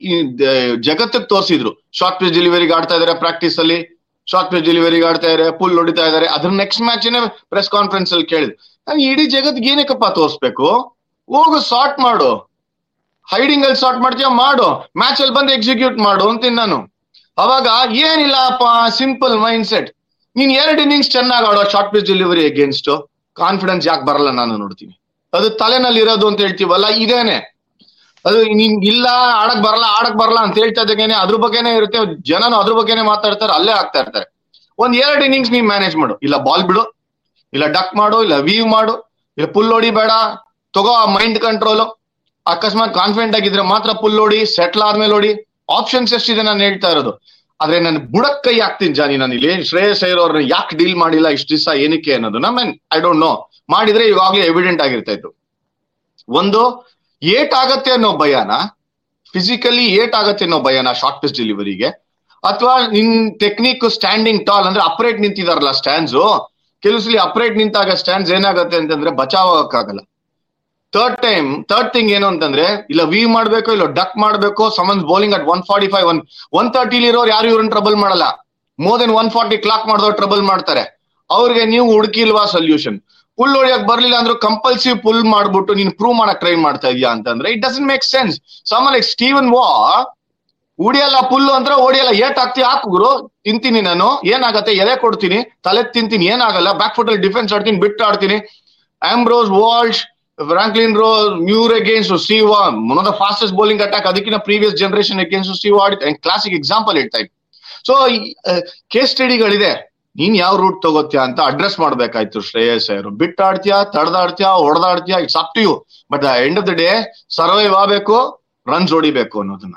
ಜಗತ್ತಿಗೆ ತೋರಿಸಿದ್ರು ಶಾರ್ಟ್ ಪಿಚ್ ಡೆಲಿವರಿಗೆ ಆಡ್ತಾ ಇದಾರೆ ಪ್ರಾಕ್ಟೀಸ್ ಅಲ್ಲಿ ಶಾರ್ಟ್ ಪಿಚ್ ಡೆಲಿವರಿಗೆ ಆಡ್ತಾ ಇದಾರೆ ಪುಲ್ ಹೊಡಿತಾ ಇದಾರೆ ಅದ್ರ ನೆಕ್ಸ್ಟ್ ಮ್ಯಾಚ್ ಪ್ರೆಸ್ ಕಾನ್ಫರೆನ್ಸ್ ಅಲ್ಲಿ ಕೇಳಿದ್ರು ನಾನು ಇಡೀ ಜಗತ್ಗೆ ಏನಕ್ಕಪ್ಪ ತೋರಿಸ್ಬೇಕು ಹೋಗು ಸಾರ್ಟ್ ಮಾಡು ಹೈಡಿಂಗ್ ಅಲ್ಲಿ ಸಾರ್ಟ್ ಮಾಡ್ತೀಯ ಮಾಡು ಮ್ಯಾಚ್ ಅಲ್ಲಿ ಬಂದು ಎಕ್ಸಿಕ್ಯೂಟ್ ಮಾಡು ಅಂತೀನಿ ನಾನು ಅವಾಗ ಏನಿಲ್ಲಪ್ಪ ಸಿಂಪಲ್ ಮೈಂಡ್ ಸೆಟ್ ನೀನ್ ಎರಡು ಇನ್ನಿಂಗ್ಸ್ ಚೆನ್ನಾಗಿ ಆಡೋ short pitch delivery against confidence ಯಾಕೆ ಬರಲ್ಲ ನಾನು ನೋಡ್ತೀನಿ ಅದು ತಲೆನಲ್ಲಿ ಇರೋದು ಅಂತ ಹೇಳ್ತೀವಲ್ಲ ಇದೇನೆ ಅದು ನಿನ್ ಇಲ್ಲ ಆಡಕ್ ಬರಲ್ಲ ಆಡಕ್ ಬರಲ್ಲ ಅಂತ ಹೇಳ್ತಾ ಇದ್ದಾಗೇನೆ ಅದ್ರ ಬಗ್ಗೆನೇ ಇರುತ್ತೆ ಜನನು ಅದ್ರ ಬಗ್ಗೆನೇ ಮಾತಾಡ್ತಾರೆ ಅಲ್ಲೇ ಆಗ್ತಾ ಇರ್ತಾರೆ ಒಂದ್ ಎರಡು ಇನ್ನಿಂಗ್ಸ್ ನೀನ್ ಮ್ಯಾನೇಜ್ ಮಾಡು ಇಲ್ಲ ಬಾಲ್ ಬಿಡು ಇಲ್ಲ ಡಕ್ ಮಾಡು ಇಲ್ಲ ವೀವ್ ಮಾಡು ಇಲ್ಲ ಪುಲ್ ಹೊಡಿಬೇಡ ತಗೋ ಆ ಮೈಂಡ್ ಕಂಟ್ರೋಲು ಅಕಸ್ಮಾತ್ ಕಾನ್ಫಿಡೆಂಟ್ ಆಗಿದ್ರೆ ಮಾತ್ರ ಪುಲ್ ಹೊಡಿ ಸೆಟ್ಲ್ ಆದ್ಮೇಲೆ ಹೊಡಿ ಆಪ್ಷನ್ಸ್ ಎಷ್ಟಿದೆ ನಾನು ಹೇಳ್ತಾ ಇರೋದು ಆದ್ರೆ ನಾನು ಬುಡಕ್ ಕೈ ಹಾಕ್ತೀನಿ ಜಾನಿ ನಾನು ಇಲ್ಲಿ ಶ್ರೇಯಸ್ ಅಯ್ಯರ್ ಅವ್ರನ್ನ ಯಾಕೆ ಡೀಲ್ ಮಾಡಿಲ್ಲ ಇಷ್ಟು ದಿವಸ ಏನಕ್ಕೆ ಅನ್ನೋದು ನಮ್ ಐ ಡೋಂಟ್ ನೋ ಮಾಡಿದ್ರೆ ಇವಾಗ್ಲೇ ಎವಿಡೆಂಟ್ ಆಗಿರ್ತಾ ಇತ್ತು ಒಂದು ಏಟ್ ಆಗತ್ತೆ ಅನ್ನೋ ಭಯನ ಫಿಸಿಕಲಿ ಏಟ್ ಆಗತ್ತೆ ಅನ್ನೋ ಭಯನ ಶಾರ್ಟ್ ಪಿಚ್ ಡೆಲಿವರಿಗೆ ಅಥವಾ ನಿನ್ ಟೆಕ್ನಿಕ್ ಸ್ಟ್ಯಾಂಡಿಂಗ್ ಟಾಲ್ ಅಂದ್ರೆ ಅಪ್ರೇಟ್ ನಿಂತಿದಾರಲ್ಲ ಸ್ಟ್ಯಾಂಡ್ಸು ಕೆಲವು ಸಲ ಅಪ್ರೇಟ್ ನಿಂತಾಗ ಸ್ಟ್ಯಾಂಡ್ಸ್ ಏನಾಗತ್ತೆ ಅಂತಂದ್ರೆ ಬಚಾವ್ ಆಗಕ್ಕಾಗಲ್ಲ ಥರ್ಡ್ ಟೈಮ್ ಥರ್ಡ್ ಥಿಂಗ್ ಏನು ಅಂತಂದ್ರೆ ಇಲ್ಲ ವಿ ಮಾಡ್ಬೇಕು ಇಲ್ಲ ಡಕ್ ಮಾಡ್ಬೇಕು ಸಮನ್ಸ್ bowling at one forty five one one ತರ್ಟಿಲಿ ಇರೋರು ಯಾರು ಇವ್ರನ್ನ ಟ್ರಬಲ್ ಮಾಡಲ್ಲ more than one forty clock ಮಾಡಿದವ್ರು ಟ್ರಬಲ್ ಮಾಡ್ತಾರೆ ಅವ್ರಿಗೆ ನೀವು ಹುಡುಕಿಲ್ವಾ ಸೊಲ್ಯೂಷನ್ ಪುಲ್ ಹೊಡಿಯಕ್ ಬರ್ಲಿಲ್ಲ ಅಂದ್ರೆ ಕಂಪಲ್ಸಿವ್ ಪುಲ್ ಮಾಡ್ಬಿಟ್ಟು ನೀನ್ ಪ್ರೂವ್ ಮಾಡಕ್ ಟ್ರೈ ಮಾಡ್ತಾ ಇದೀಯಾ ಅಂತಂದ್ರೆ it doesn't make sense some like Steven Waugh ಉಡಿಯಲ್ಲ ಪುಲ್ಲು ಅಂದ್ರೆ ಓಡಿಯಲ್ಲ ಏಟ್ ಹಾಕ್ತಿ ಹಾಕು ಗುರು ತಿಂತೀನಿ ನಾನು ಏನಾಗತ್ತೆ ಎದೆ ಕೊಡ್ತೀನಿ ತಲೆ ತಿಂತೀನಿ ಏನಾಗಲ್ಲ ಬ್ಯಾಕ್ ಫುಟ್ ಅಲ್ಲಿ ಡಿಫೆನ್ಸ್ ಆಡ್ತೀನಿ ಬಿಟ್ಟು ಆಡ್ತೀನಿ Ambrose Walsh Franklin Rose Muir against Steve one of the fastest bowling attack ಅದಕ್ಕಿಂತ ಪ್ರೀವಿಯಸ್ ಜನರೇಷನ್ ಅಗೇನ್ಸ್ಟ್ ಸ್ಟೀವ್ ಆಡಿ ಕ್ಲಾಸಿಕ್ ಎಕ್ಸಾಂಪಲ್ ಹೇಳ್ತಾ ಇದ್ದೀನಿ ಸೊ ಕೇಸ್ ಸ್ಟಡಿಗಳಿದೆ ನೀನ್ ಯಾವ ರೂಟ್ ತಗೋತ್ಯಾ ಅಂತ ಅಡ್ರೆಸ್ ಮಾಡ್ಬೇಕಾಯ್ತು ಶ್ರೇಯಸ್ ಅವರು ಬಿಟ್ಟಾಡ್ತೀಯಾ ತಡ್ದಾಡ್ತೀಯಾ ಹೊಡೆದಾಡ್ತೀಯಾ it's up to you but end of the day survive ಆಗಬೇಕು ರನ್ಸ್ ಹೊಡಿಬೇಕು ಅನ್ನೋದನ್ನ